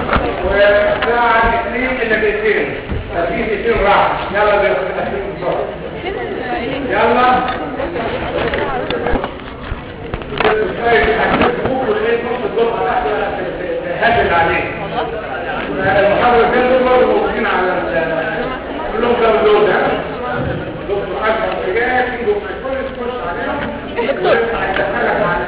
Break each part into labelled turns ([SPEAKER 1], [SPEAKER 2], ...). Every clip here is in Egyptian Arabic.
[SPEAKER 1] والساعة 2 إلا دقيقتين تركيز دقيقتين راح يلا دقيقتين بسرعة
[SPEAKER 2] فين ال-
[SPEAKER 1] يلا هاتل عليه المحاضرة كان دول برضه موجودين على ال- كلهم كانوا دول ها دكتور أشرف رجال في دكتور كل تخش عليهم
[SPEAKER 2] دكتور.
[SPEAKER 1] هيدخلك على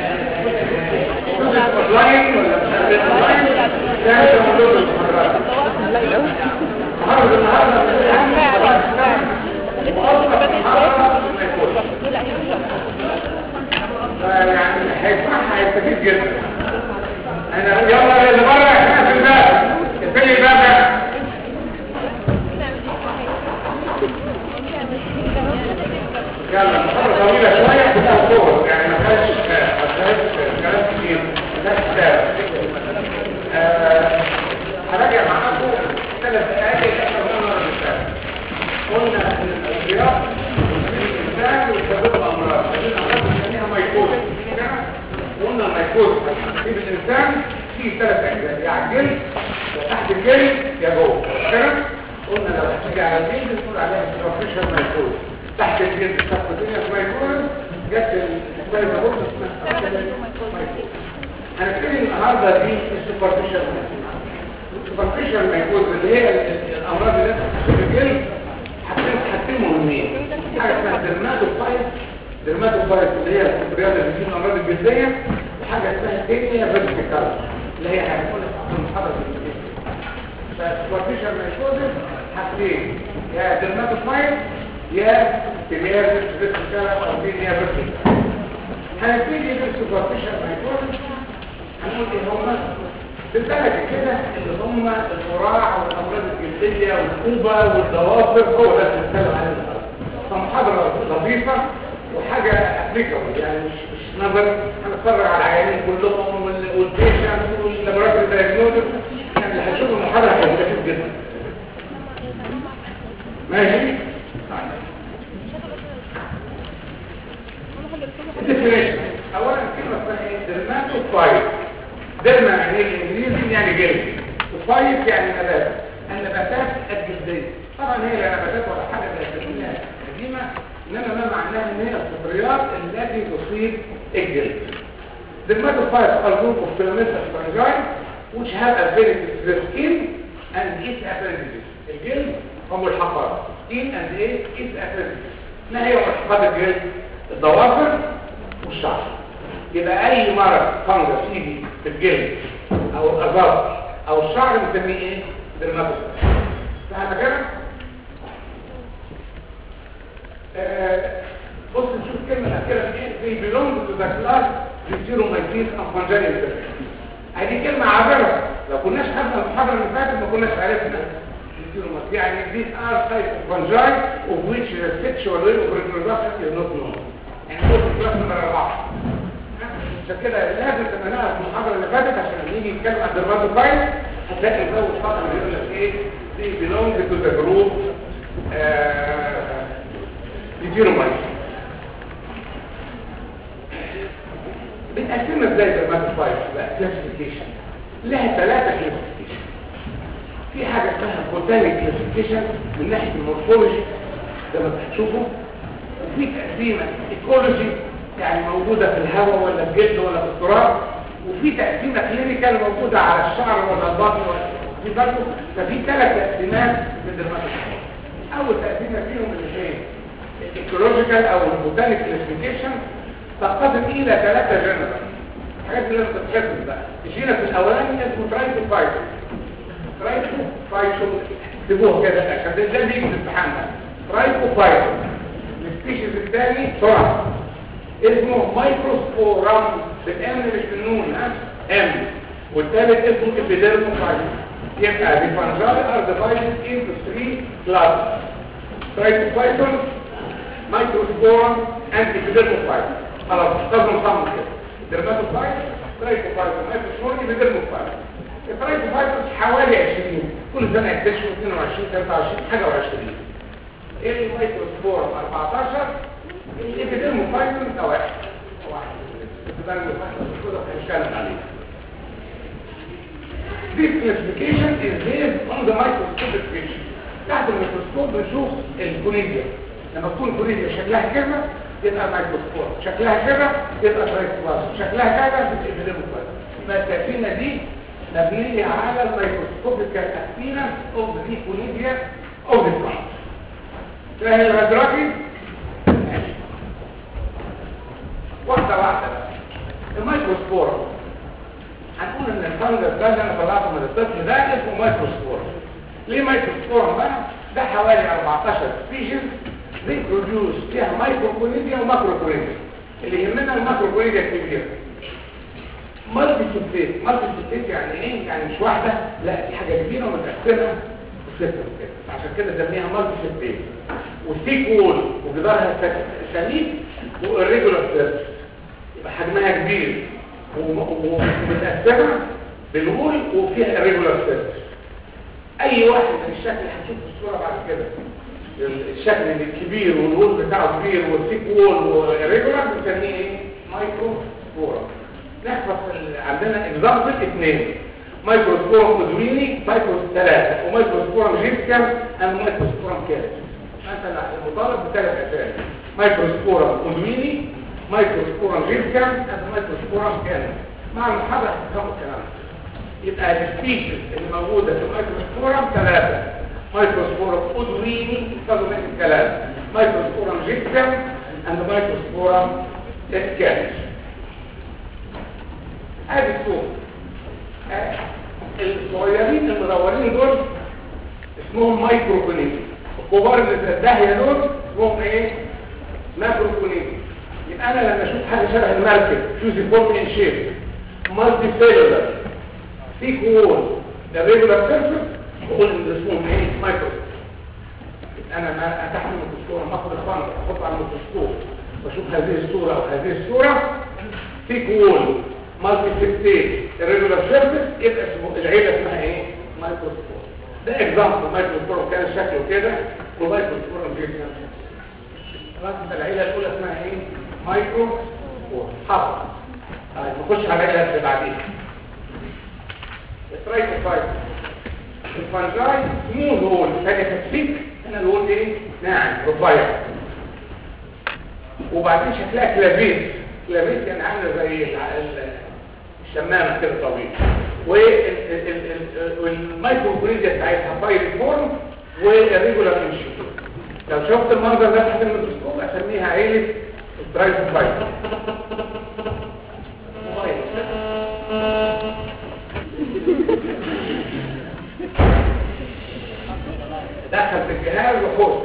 [SPEAKER 1] اونلاين ولا مش عارف اونلاين لا انت موجود المحاضرات محاضرة النهارده يعني هيسمعها هيستفيد جدا انا يلا اللي بره احنا في الباب اقفل لي الباب ده. يلا محاضرة طويلة شوية كلها صور يعني ما فيهاش ما فيهاش كلام كتير ما فيهاش كتاب آه، هراجع معاكم ثلاث دقائق احنا قلنا المرة اللي فاتت قلنا ان الاشياء الانسان وسبب الامراض هذه الامراض بنسميها ميكوز قلنا الميكوز في الانسان في ثلاث اجزاء يا على الجلد يا تحت الجلد يا جوه كده قلنا لو هتيجي على الجلد نقول عليها سوبرفيشال ميكوز تحت الجلد سبكوتينيوس ميكوز جت الاسبوع ده برضه اسمها ميكوز هنتكلم النهارده دي السوبرفيشال ميكوز السوبرفيشال ميكوز اللي هي الامراض اللي في الجلد حاجتين حاجتين مهمين حاجه اسمها ديرماتوفايت ديرماتوفايت اللي هي الفطريات اللي بتجيب الامراض الجلديه وحاجه اسمها تينيا فيرتيكال اللي هي هنقولها في المحاضره الجلديه فالسوبرفيشال ميكوز حاجتين يا ديرماتوفايت يا تينيا فيرتيكال او تينيا فيرتيكال هنبتدي بالسوبرفيشال ميكوز هنقول ايه هما بالبلد كده اللي هم القراع والامراض الجلديه والكوبا والضوافر هو ده اللي بنتكلم عليه النهارده فمحاضره لطيفه وحاجه ابليكابل يعني مش مش نظري هنتفرج على العيانين كلهم وال- والبيشنت واللابوراتوري دايجنوستس يعني اللي هيشوفوا المحاضره هيستفيد جدا ماشي definition اولا كلمه اسمها ايه dermatophyte درما يعني ايه بالانجليزي يعني جلد وفايت يعني نبات النباتات الجلديه طبعا هي لا نباتات ولا حاجه زي التسميه قديمه انما ما معناها ان هي الفطريات التي تصيب الجلد Dermatophytes are group of filamentous fungi which have ability to the skin and its appendages. الجلد هم الحقائق skin and its appendages. ما هي ملحقات الجلد؟ الضوافر والشعر. يبقى اي مرض فنجس يجي في الجلد او الأظافر او الشعر بنسميه ايه؟ درماتوفايت. فاهم كده؟ آه، بص نشوف الكلمه الاخيره دي ايه؟ they belong to the class Pteromites and fungal infections. هذه كلمه عابره لو كناش خدنا المحاضره اللي فاتت ما كناش عرفنا Pteromites. يعني these are types of fungi of which the sexual way of reproduction is not known. يعني دول في الكلاس نمبر اربعه. عشان كده لازم تبقى في المحاضره اللي فاتت عشان لما نيجي نتكلم عن الدرماتوفايت هتلاقي في اول سطر بيقول لك ايه they belong to the group Pteromites. بنقسمها ازاي الدرماتوفايت بقى كلاسيفيكيشن لها ثلاثه كلاسيفيكيشن في حاجه اسمها بوتانيك كلاسيفيكيشن من ناحيه المورفولوجي زي ما هتشوفوا وفي تقسيمه ايكولوجي يعني موجوده في الهواء ولا في الجلد ولا في التراب وفي تقسيمه كلينيكال موجوده على الشعر ولا البطن ولا في برضه ففي ثلاث تقسيمات للدرماتوفايت اول تقسيمه فيهم اللي هي الايكولوجيكال او البوتانيك كلاسيفيكيشن تقسم الى ثلاثه جنرال الحاجات اللي لازم تتحفظ بقى الجينس الاولاني اسمه ترايكوفايتو ترايكوفايتو اكتبوه كده عشان ده ده بيجي في الامتحان ده ترايكوفايتو السبيشيز الثاني بسرعه اسمه مايكروسبورام بالام مش بالنون ها ام والثالث اسمه ابيديرموفايتو يبقى the fungi are divided into three classes Trichophyton, Microsporum, and Epidermophyte. خلاص استخدم صمم كده. Dermatophyte, Trichophyton, Microsporum, Epidermophyte. الترايكوفايتوس حوالي 20 كل سنة يكتشفوا 22 23 حاجة و20 الميكروسبورم 14 الابيديرموفايتوس ده واحد واحد الابيديرموفايتوس كده هنتكلم عليه This classification is based on the microscopic feature تحت الميكروسكوب بنشوف الكونيديا لما تكون الكونيديا شكلها كذا يبقى مايكروسكوب شكلها كذا يبقى ترايكولاس شكلها كذا تبقى ايبيديموكلاس يبقى التقسيمه دي مبنيه على الميكروسكوبيكال اكتينس اوف ذا كونيديا اوف ذا بلانت فاهم لغايه دلوقتي؟ ماشي واحده واحده بقى الميكروسكورا هنقول ان الفنجس ده اللي انا طلعته من الطفل ده اسمه مايكروسكورا ليه مايكروسكورا بقى ده حوالي 14 سبيشيز بيبروديوس فيها مايكروكونيديا وماكروكونيديا اللي يهمنا الماكروكونيديا الكبيره مالتي سبتيت مالتي سبتيت يعني ايه يعني مش واحده لا دي حاجه كبيره ومتقسمه وسته كده عشان كده سميها مالتي سبتيت وستيك وول وجدارها سليم والريجولار سيرفيس يبقى حجمها كبير ومتقسمه بالوول وفيها الريجولار سيرفيس اي واحد من الشكل اللي هنشوف في الصوره بعد كده الشكل الكبير والوول بتاعه كبير والثيك وول والريجولار بنسميه ايه مايكرو سبورا نحفظ عندنا اكزامبل اثنين مايكرو سبورا مدويني مايكرو ثلاثه ومايكرو سبورا جيسكام اند مايكرو سبورا كالس مثلا المطالب بثلاث اسامي مايكرو سبورا مدويني مايكرو سبورا جيسكام اند مايكرو سبورا كالس مع المحاضره هتفهموا الكلام ده يبقى السبيشيز اللي موجودة في الميكروسبورم ثلاثة مايكروسبورم أدويني استخدم من الكلام مايكروسبورم جيكسم and مايكروسبورم اسكانش ادي الصورة آه. الصغيرين المدورين دول اسمهم مايكروكونيزي الكبار اللي في الداهية دول اسمهم ايه ماكروكونيزي يبقى انا لما اشوف حاجة شبه المركب شوزي فورم ان شيب مالتي سيلولر ثيك وول ده ريجولار سيرفيس بقول ان ده اسمه ايه مايكرو انا ما تحت الميكروسكوب باخد الفرد احطه على الميكروسكوب واشوف هذه الصوره او هذه الصوره ثيك وول مالتي سيبتيت الريجولار سيرفيس يبقى اسمه العيله اسمها ايه مايكروسكوب ده اكزامبل مايكروسكوب كان شكله كده ومايكروسكوب جدا خلاص العيله الاولى اسمها ايه مايكرو حفظ نخش على العيله اللي بعديها الترايكوفايت الفانجاي سموث وول حاجه تكسيك هنا الوول ايه ناعم رفيع وبعدين شكلها كلافيس كلافيس يعني عامله زي الشمامه كده طويل والمايكروبريديا بتاعتها فايل فورم والريجولار انشيت لو شفت المنظر ده تحت الميكروسكوب اسميها عيله الترايكوفايت دخل في الجهاز وخش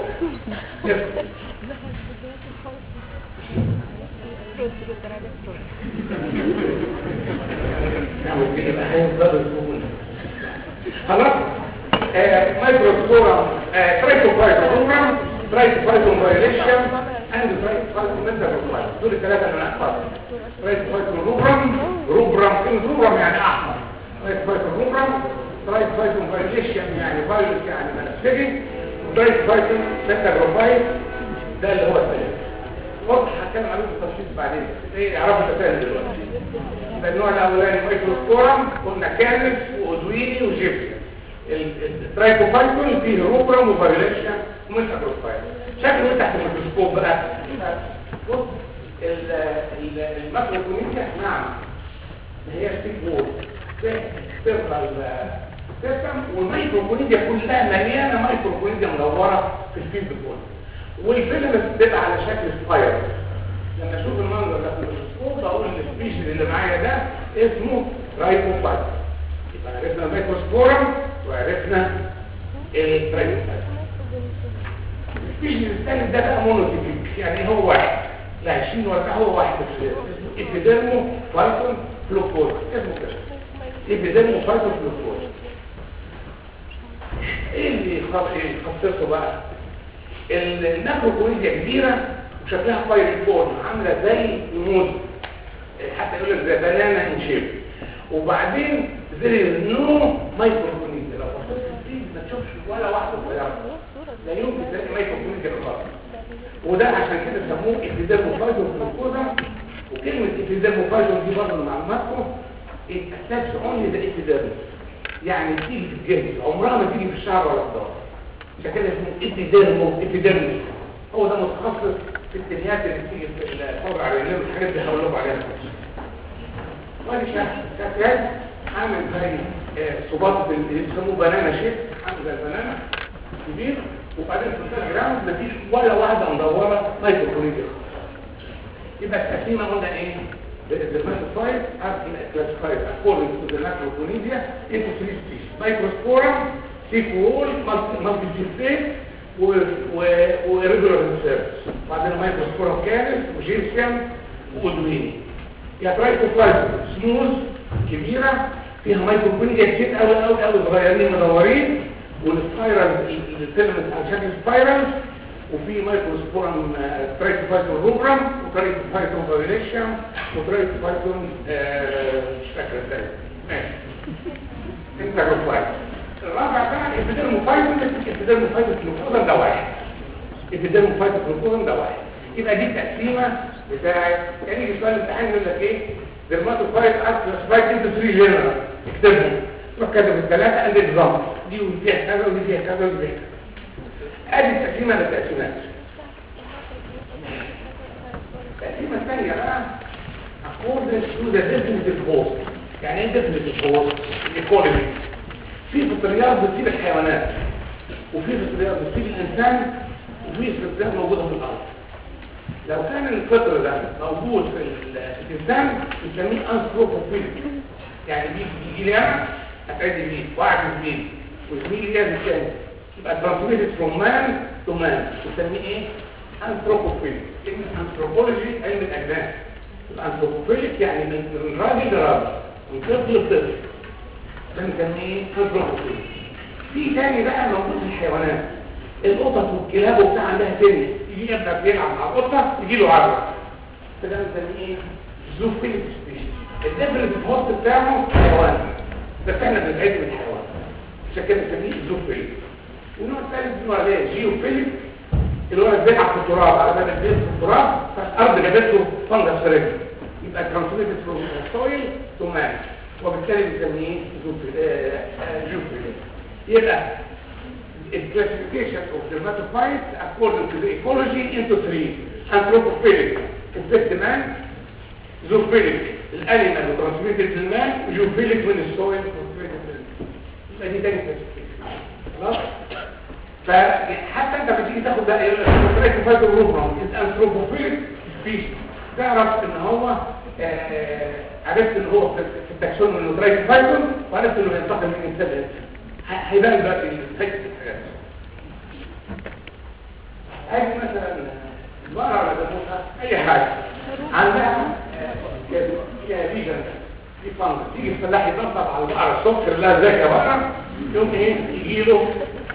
[SPEAKER 1] خلاص مايكروسكورم ترايكوفايتوم ترايكوفايتوم فايليشن اند ترايكوفايتوم ميتابولايت دول الثلاثه اللي انا احفظهم ترايكوفايتوم روبرام روبرام كلمه روبرام يعني احمر ترايكوفايتوم روبرام ترايكوفايتوم فايليشن يعني فايلس يعني بنفسجي وترايكوفايتوم ميتابولايت ده اللي هو الثالث واضح هتكلم عليه بالتفصيل بعدين ايه اعرفوا التفاهم دلوقتي يبقى النوع الاولاني مايكروسكورم قلنا كانس وادويني وجيبسي الترايكوفايتول فيه روبرم وفايوليشن ومش اجروفايت شكله تحت الميكروسكوب بقى بص الماكروكونيزيا نعم هي ستيك وول سيرفال سيستم والميكروكونيزيا كلها مليانه مايكروكونيزيا مدوره في الفيلد كله والفيلم بتبقى على شكل سباير لما اشوف المنظر ده في الميكروسكوب بقول ان السبيشيز اللي معايا ده اسمه رايكوفايت يبقى عرفنا الميكروسبورم وعرفنا الترايكوفايت السبيشيز الثالث ده بقى مونوتيبيك يعني هو واحد لا 20 ولا هو واحد بس ابيديرمو فايتون فلوكوز اسمه كده ابيديرمو فايتون فلوكوز ايه اللي يخصصه بقى الماكروكونيزيا كبيرة وشكلها فاير فورم عاملة زي الموز حتى يقول لك زي بنانا ان شيب وبعدين زي نو مايكروكونيزيا لو بصيت في ما تشوفش ولا واحدة صغيرة لا يمكن تلاقي مايكروكونيزيا خالص وده عشان كده سموه ابيديرموفايتون فلوكوزا وكلمة ابيديرموفايتون دي برضه معلوماتكم it attacks only the epidermis يعني بتيجي في الجلد عمرها ما تيجي في الشعر ولا في الظهر عشان كده اسمه ابيديرمو ابيديرمس هو ده متخصص في التنيات اللي بتيجي في الفور على الرجلين والحاجات دي هقول لكم عليها وادي شكل عامل زي صباط اللي بيسموه بنانا شيب عامل زي البنانا كبير وبعدين في الثالث جرام مفيش ولا واحده مدوره مايكروكونيديا يبقى التقسيمه قلنا ايه the microcyte are classified according to the macroconedia into three species microsporum thick wall multi-multi-phase وريجولار سيرفس بعدين مايكروسبورم كامل وجيرسيم وادويني يا ترايكوفلايزم سموث كبيره فيها مايكروكونيديا كتير قوي قوي قوي صغيرين مدورين والسبايرال الفيلمنت على شكل سبايرال وفي مايكروسبورم ترايكوفايتون روبرام وترايكوفايتون فايوليشن وترايكوفايتون مش فاكر ازاي ماشي انتراكوفايتون الرابع بقى الابيديرموفايتون الابيديرموفايتون في ده واحد الابيديرموفايتون في ده واحد يبقى دي التقسيمه بتاعت يعني يجي سؤال الامتحان يقول لك ايه ديرماتوفايت ارثروسبايت انت 3 جنرال اكتبهم تروح كاتب الثلاثه ادي نظام دي ودي فيها كذا ودي فيها كذا ودي فيها كذا ادي التقسيمه للتقسيمات التقسيمه الثانيه بقى according to the definitive cause يعني ايه definitive cause الايكولوجي في فطريات بتصيب الحيوانات وفي فطريات بتصيب الانسان وفي فطريات موجوده في الارض لو كان الفطر ده موجود في الانسان بنسميه انثروبوفيليك يعني بيجي بيجي لي انا اتعدي بيه واعجز بيه وزميلي جاز الثاني يبقى ترانسميتد فروم مان تو مان بنسميه ايه انثروبوفيليك كلمه انثروبولوجي علم الاجناس الانثروبوفيليك يعني من راجل لراجل من طفل لطفل ده بنسميه انثروبوفيليك في تاني بقى موجود في الحيوانات القطط والكلاب وبتاع عندها سن يجي يبدا بيلعب مع القطه يجي له عرض فده بنسميه ايه زوفيليك سبيشيز الديفرنت هوست بتاعه حيوان بس احنا بنبعد من الحيوان عشان كده بنسميه زوفيليك والنوع الثالث نوع ده جيوفيليك اللي هو بيلعب في التراب على مدى البيت في التراب فالارض جابت له فنجس في رجله يبقى ترانسميتد فروم سويل تو مان وبالتالي بنسميه جيوفيليك يبقى classification of dermatophytes according to the ecology into three anthropophilic infect man zoophilic الانيمال وترانسميتد للمان وجوفيليك من السويل يبقى دي تاني classification خلاص فحتى انت بتيجي تاخد ده الانثروبوفيليك روبرام الانثروبوفيليك سبيشيز تعرف ان هو آه عرفت ان هو في التاكسون انه ترايكوفايتون وعرفت انه ينتقل من انسان لانسان هيبان دلوقتي الفكر الحاجات ادي مثلا البقره ولا جاموسه اي حاجه عندها فيها فيجن في فنج تيجي الفلاح يطبطب على البقره الصبح يقول لها ازيك يا بقره يوم ايه يجي له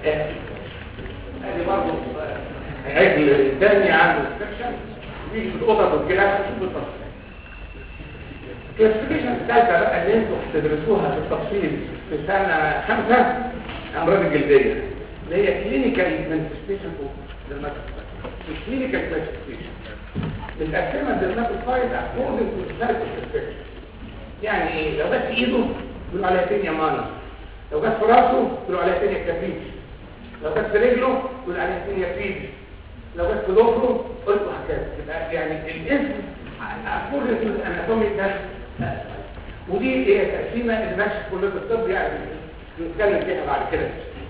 [SPEAKER 1] ادي برضه عجل تاني عنده انفكشن يجي في القطط والكلاب يشوف التفصيل الكلاسيفيكيشن الثالثه بقى اللي انتوا بتدرسوها في التفصيل في سنه خمسه امراض الجلديه اللي هي كلينيكال مانيفستيشن اوف ديرماتوفايت الكلينيكال كلاسيفيكيشن بتقسمها الديرماتوفايت اكوردنج تو سايت اوف يعني ايه لو جت في ايده بيقولوا عليها تينيا مانا لو جت في راسه بيقولوا عليها تينيا كافيتش لو جت في رجله بيقولوا عليها تينيا فيدي لو جت في ظهره قلت وهكذا يبقى يعني الاسم according to the anatomical ودي هي تقسيمه اللي ماشيه في كليه الطب يعني نتكلم فيها بعد كده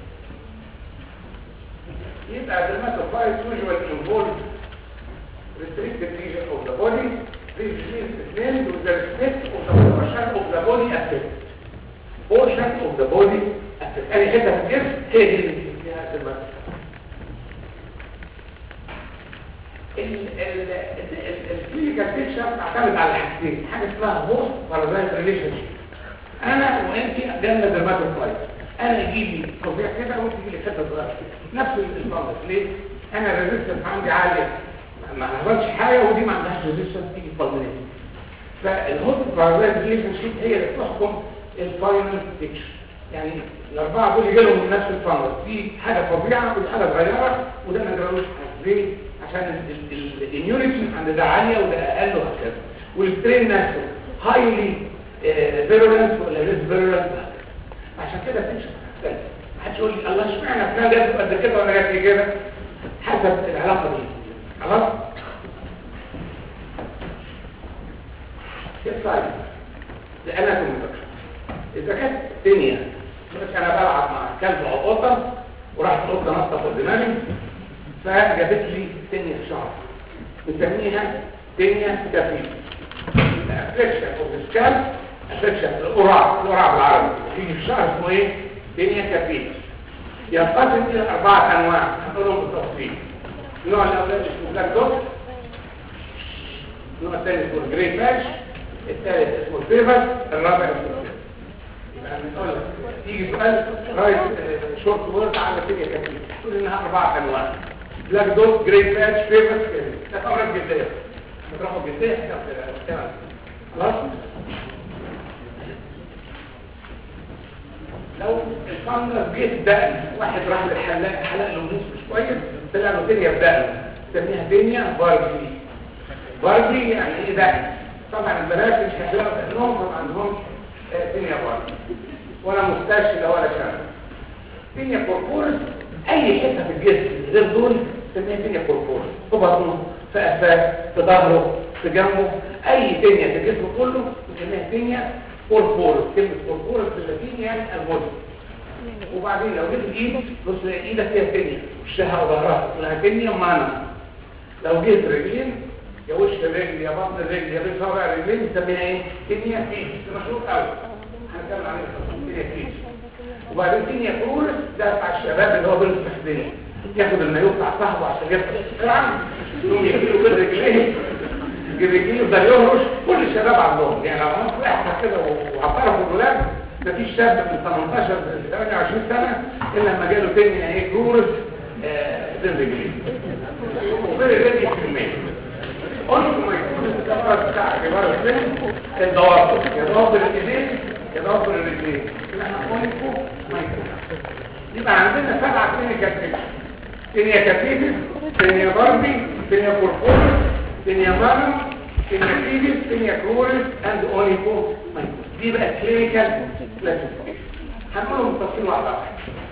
[SPEAKER 1] يبقى dermatophytes usually involve restricted region of the body this is named with the respect of the portion of the body affected portion of the body affected يعني حته في الجسم هي دي اللي فيها dermatophytes الكلينيكال بيكشر تعتمد على حاجتين حاجه اسمها هوست بارازايت ريليشن انا وانت جالنا درماتوفايت انا يجي لي فظيع كده وانت تجي لي حته صغيره نفس البروسس ليه انا الريزيستنس عندي عاليه ما حصلش حاجه ودي ما عندهاش ريزيستنس تيجي فالمنيت فالهوست بارازايت ريليشن شيب هي اللي بتحكم الفاينل بيكشر يعني الاربعه دول يجي لهم من نفس الفانجس دي حاجه فظيعه ودي حاجه صغيره وده ما جرالوش حاجه ليه عشان الاميونيتي عند ده عاليه وده اقل وهكذا والسترين نفسه هايلي فيرولنت ولا ليس فيرولنت عشان كده تمشي تختلف محدش يقول لي الله اشمعنى فلان جات قد كده وانا جات لي كده حسب العلاقه دي خلاص كيف صاير لأنا كنت إذا كانت دنيا بس أنا بلعب مع كلب أو قطة ورحت القطة نطة فوق دماغي فجابت لي دنيا في شعر بنسميها دنيا كفيف افكشن اوف سكال افكشن القراع القراع بالعربي في الشعر اسمه ايه دنيا كفيف ينقسم الى اربعه انواع هنقولهم بالتفصيل النوع الاولاني اسمه بلاك دوت النوع الثاني اسمه الجري باتش الثالث اسمه الفيفر الرابع اسمه الفيفر يعني نقول لك يجي سؤال رايت شورت وورد على الدنيا كفيف تقول انها اربعه انواع بلاك دوت جري باتش فيفر ده امراض جلديه بتروحوا جلديه هتعمل خلاص لو الفانجس جه دقن واحد راح للحلاق حلق له نص مش كويس طلع له دنيا بدقن سميها دنيا باربي باربي يعني ايه دقن طبعا البنات مش هيحلقوا دقنهم فما عندهمش دنيا باربي ولا مستشفى ولا شغل دنيا كوربورس اي حته في الجسم غير دول سميها دنيا كوربورس في بطنه في قفاه في ظهره في جنبه اي دنيا في الجسم كله بنسميها دنيا كوربورس كلمه كوربورس باللاتيني يعني الموت وبعدين لو جيت الايد بص ايدك فيها دنيا وشها وظهرها اسمها دنيا معنا لو جيت رجلين يا وش الرجل يا بطن الرجل يا بين صابع الرجلين بنسميها ايه دنيا فيش مشهور قوي هنتكلم عليه دنيا فيش وبعدين دنيا كورس ده بتاع الشباب اللي هو بيلبس محزنين ياخد المايوه بتاع صاحبه عشان يفتح السرعه يقوم يجيله كده رجليه رجليه ده يهرش كل الشباب عندهم يعني لو انا واحد كده وعطره في الولاد مفيش شاب من 18 ل 28 سنه الا لما جاله تاني ايه كورس بين رجليه وغير الرجل في المية قلت ما يكون الكبار بتاع كبار السن الضوافر يا ضوافر الايدين يا ضوافر الرجلين احنا قلت ما يكون يبقى عندنا سبعة كلينيكال فيكشن كلينيا كاتيفيس كلينيا باربي كلينيا كوربورس كلينيا مانو كلينيا فيديس كلينيا كورس اند اونيكو مايكوس دي بقى كلينيكال كلاسيفيكيشن هنقولهم بالتفصيل واحدة واحدة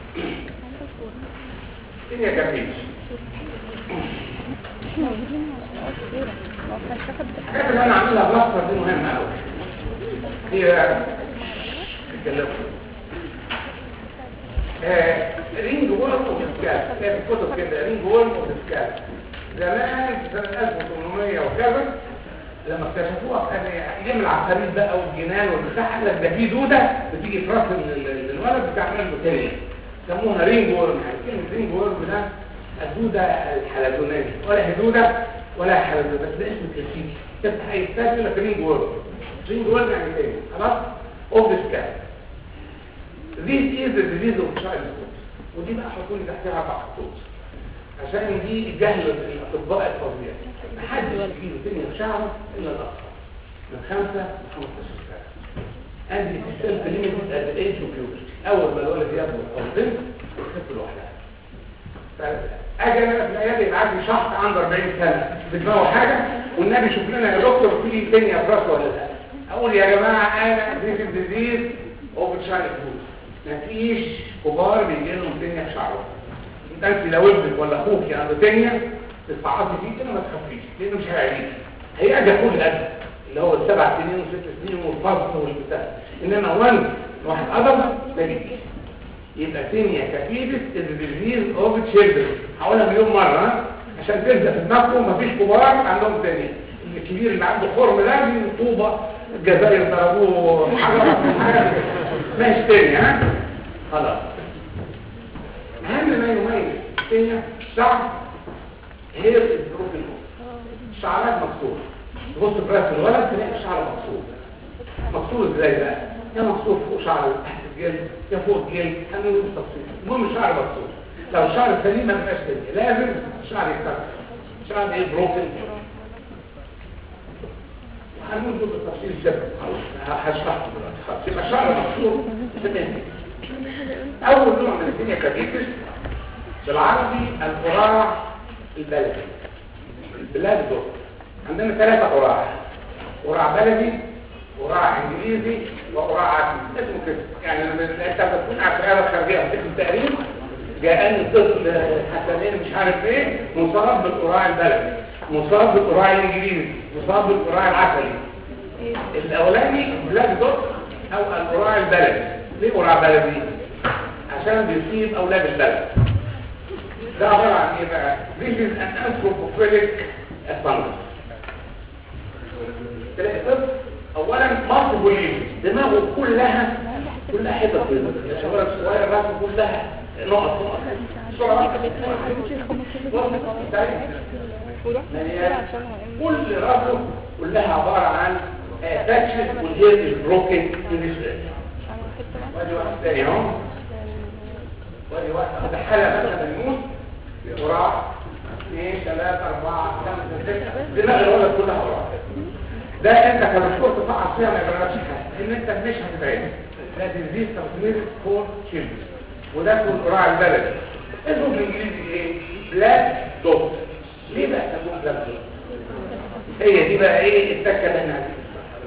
[SPEAKER 1] كلينيا كاتيفيس الحاجات اللي انا عاملها بلاستر دي مهمة قوي هي الكلام رينج وولف ومسكال كانت الكتب كده رينج وولف ومسكال زمان سنة 1800 وكذا لما اكتشفوها كان ايام العفاريت بقى والجنان والبتاع قال لك ده في دوده بتيجي في راس الولد بتعمل له تاني سموها رينج وورم يعني كلمه رينج وورم ده الدوده الحلزونيه ولا هي دوده ولا حلزون بس ده اسم كلاسيكي تفتح اي كتاب يقول لك رينج وورم رينج وورم يعني تاني خلاص اوف سكال This is the disease of childhood ودي بقى حطوا لي تحتها اربع خطوط عشان دي جهل الاطباء الفظيع محدش يجيله دنيا في شعره الا الاطفال من خمسة ل 15 سنة and it is self limited at the age of puberty اول ما الولد يبلغ او البنت تخف لوحدها اجي انا في العياده يبقى عندي شخص عنده 40 سنه بدماغه حاجه والنبي شوف لنا يا دكتور في دنيا في راسه ولا لا اقول يا جماعه انا دي ديزيز اوف تشايلد هود مفيش كبار بيجي لهم دنيا في شعرهم انت انت لو ابنك ولا اخوك عنده دنيا تتفعصي فيه كده ما تخافيش لانه مش هيعيش هيأجى كل أجل اللي هو السبع سنين وست سنين والفصل والبتاع انما وان واحد قدم ما بيجيش يبقى دنيا كفيدس الديزيز اوف تشيلدرن هقولها مليون مره ها؟ عشان تبدا في دماغكم مفيش كبار عندهم دنيا الكبير اللي عنده خرم ده من طوبه الجزائر ضربوه حجر حاجه ماشي تاني ها خلاص اهم ما يميز الدنيا الشعر هي الظروف الشعرات مكسوره تبص في راس الولد تلاقي الشعر مكسور مكسور ازاي بقى يا مكسور فوق شعر تحت الجلد يا فوق الجلد هنقول بالتفصيل المهم الشعر مكسور لو الشعر سليم ما تبقاش كده لازم الشعر يتكسر الشعر ايه بروكن هنقول دول بالتفصيل كده هشرحه دلوقتي خلاص يبقى الشعر مكسور تمام اول نوع من الدنيا كاتيكس بالعربي القراع البلدي البلاد دول عندنا ثلاثة قراع قراع بلدي قراع انجليزي وقراع عربي اسمه كده يعني لما انت بتكون على السياره الخارجيه وتكتب تقرير جاءني طفل حسنين مش عارف ايه مصاب بالقراع البلدي مصاب بالقراع الانجليزي مصاب بالقراع العسلي الاولاني بلاك دوت او القراع البلدي ليه قراع بلدي عشان بيصيب اولاد البلد ده عباره عن ايه بقى this is an anthropophilic fungus تلاقي طفل اولا مصر بوليس دماغه كلها كلها حتت بيضاء الشوارع الصغير راسه كلها نقط نقط بسرعه مليان كل راسه كلها عباره عن تاتشز والهير بروكن وادي واحد تاني اهو وادي واحد ده حاله مثلا يموت قراع اثنين ثلاثة أربعة خمسة ستة دماغ الولد كلها قراع ده انت كدكتور تفعص فيها ما يبقاش حاجه ان انت مش هتتعب ده ديزيز ترانسميتد فور تشيلدرن وده اسمه القراع البلدي اسمه بالانجليزي ايه بلاك دوت ليه بقى سموه بلاك دوت هي دي بقى ايه التكه اللي احنا عايزينها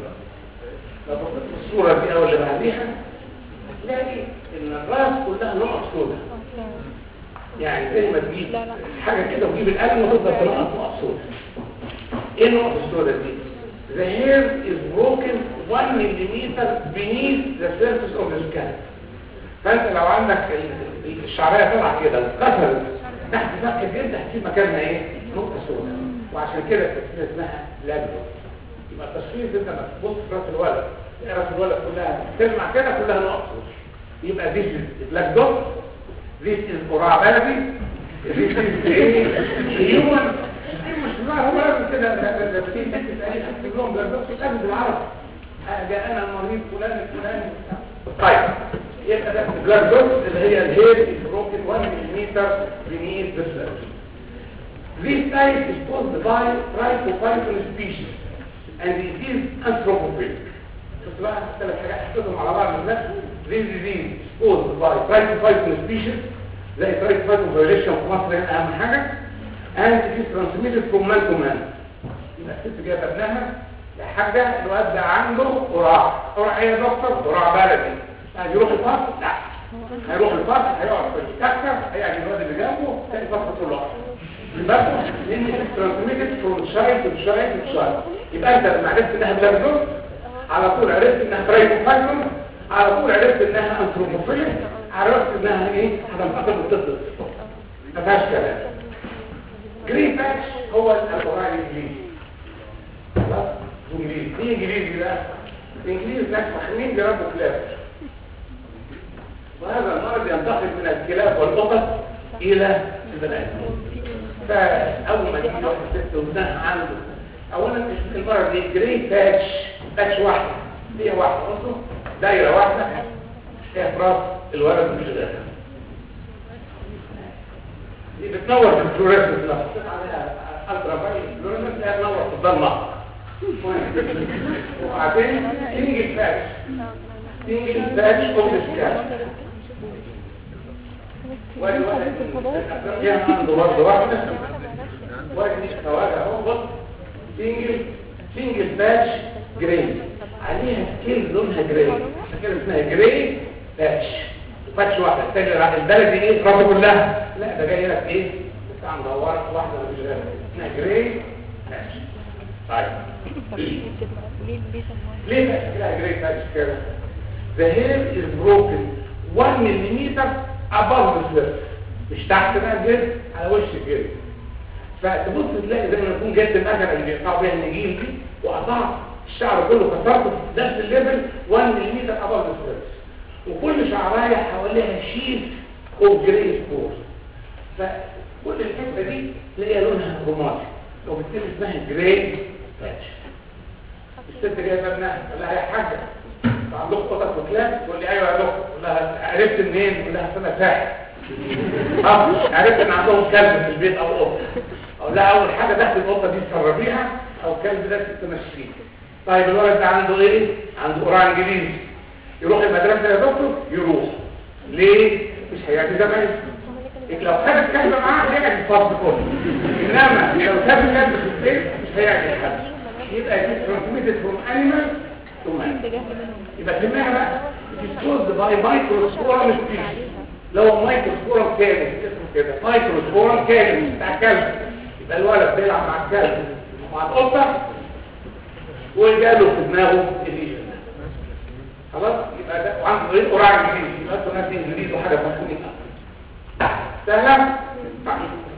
[SPEAKER 1] لو بصيت في الصوره دي او اللي بعديها تلاقي ان الراس كلها نقط سوداء يعني زي ما تجيب حاجه كده وتجيب القلم وتفضل تنقط نقط سوداء ايه النقط السوداء دي the hair is broken 1 millimeter beneath the surface of the scalp فانت لو عندك الشعريه طالعه كده واتكسرت تحت فك الجلد هتسيب مكانها ايه نقطه سوداء وعشان كده التسميه اسمها لاجو يبقى التشخيص انت لما تبص في راس الولد تلاقي راس الولد كلها تجمع كده كلها نقط سوداء يبقى this is black dot this is قراع بلدي this is ايه human مش بقى هو لازم كده في ست تاريخ كلهم بيربطوا لازم بالعربي جاءنا المريض فلان الفلاني طيب يبقى ده بلاك دوت اللي هي الهيد بروكن 1 ملم beneath the surface. This type is caused by Trichophyton species and it is anthropophilic. شفت بقى ثلاث حاجات حطيتهم على بعض الناس This disease is caused by Trichophyton species زي Trichophyton violation في مصر هنا أهم حاجة and it is transmitted from man to man يبقى الست جايبه ابنها يا حاجه الواد ده عنده قراع قراع ايه يا دكتور قراع بلدي يعني يروح الفصل لا هيروح الفصل هيقعد في الكتكه هيعمل الواد اللي جنبه تلاقي الفصل كله احمر لان it is transmitted from child to child to child يبقى انت لما عرفت انها بلدون على طول عرفت انها ترايكوفايتون على طول عرفت انها انثروبوفيليك عرفت انها ايه هتنتقل بالطفل ما فيهاش كلام جرين باتش هو القراء الانجليزي خلاص انجليزي ايه انجليزي بقى الانجليز ناس فاهمين بيربوا كلاب وهذا المرض ينتقل من الكلاب والقطط الى البني ادمين فاول ما تيجي واحده ست وابنها عنده اولا المرض دي جرين باتش باتش واحده هي واحده بصوا دايره واحده هي في راس الولد مش غيرها دي بتنور في الفلوريسنس لو حطيت عليها الترا فايلت فلوريسنس هي تنور في الضلمه وبعدين تيجي الفاتش تيجي الفاتش اوف السكان وادي واحد فيها عنده برضه واحده وادي خواجه اهو بص سنجل سنجل باتش جراي عليها سكين لونها جراي عشان كده اسمها جراي باتش باتش واحده الثانيه البلدي ايه راسه كلها لا ده جاي لك ايه بتاع مدوره واحده مش غيرها اسمها جراي باتش طيب ليه بقى شكلها جراي باتش كده the hair is broken 1 ملم above the surface مش تحت بقى الجلد على وش الجلد فتبص تلاقي زي ما يكون جبت المكنه اللي بيقطعوا بيها النجيل دي وقطعت الشعر كله كسرته في نفس الليفل 1 ملم above the surface وكل شعرايه حواليها شيل اوف جراي سبور فكل الحته دي تلاقيها لونها رمادي وبالتالي اسمها جراي باتش الست جايبه ابنها قال لها يا حاجه عندكم قطط وكلاب تقول لي ايوه يا دكتور تقول لها عرفت منين تقول لها انا ساحر اه عرفت ان عندهم كلب في البيت او قطه اقول لها اول حاجه تاخد القطه دي تسربيها او الكلب ده تمشيه طيب الولد ده عنده ايه عنده قراءه انجليزي يروح المدرسه يا دكتور يروح ليه مش هيعدي زمان لو خد الكلب معاه هيعدي الفصل كله انما لو ساب الكلب في البيت مش هيعدي حد يبقى دي transmitted from animal تمام
[SPEAKER 2] ده جهل منهم
[SPEAKER 1] يبقى سميها بقى ديسكوز باي مايكروسبورم سبيشيز لو مايكروسبورم كامل اسمه كده مايكروسبورم كامل بتاع كلب يبقى الولد بيلعب مع الكلب مع القطه وجاله في دماغه الليجن خلاص يبقى ده وعنده ايه قراع انجليزي يبقى انتوا ناس انجليزي وحاجه مفهومه سهله طيب.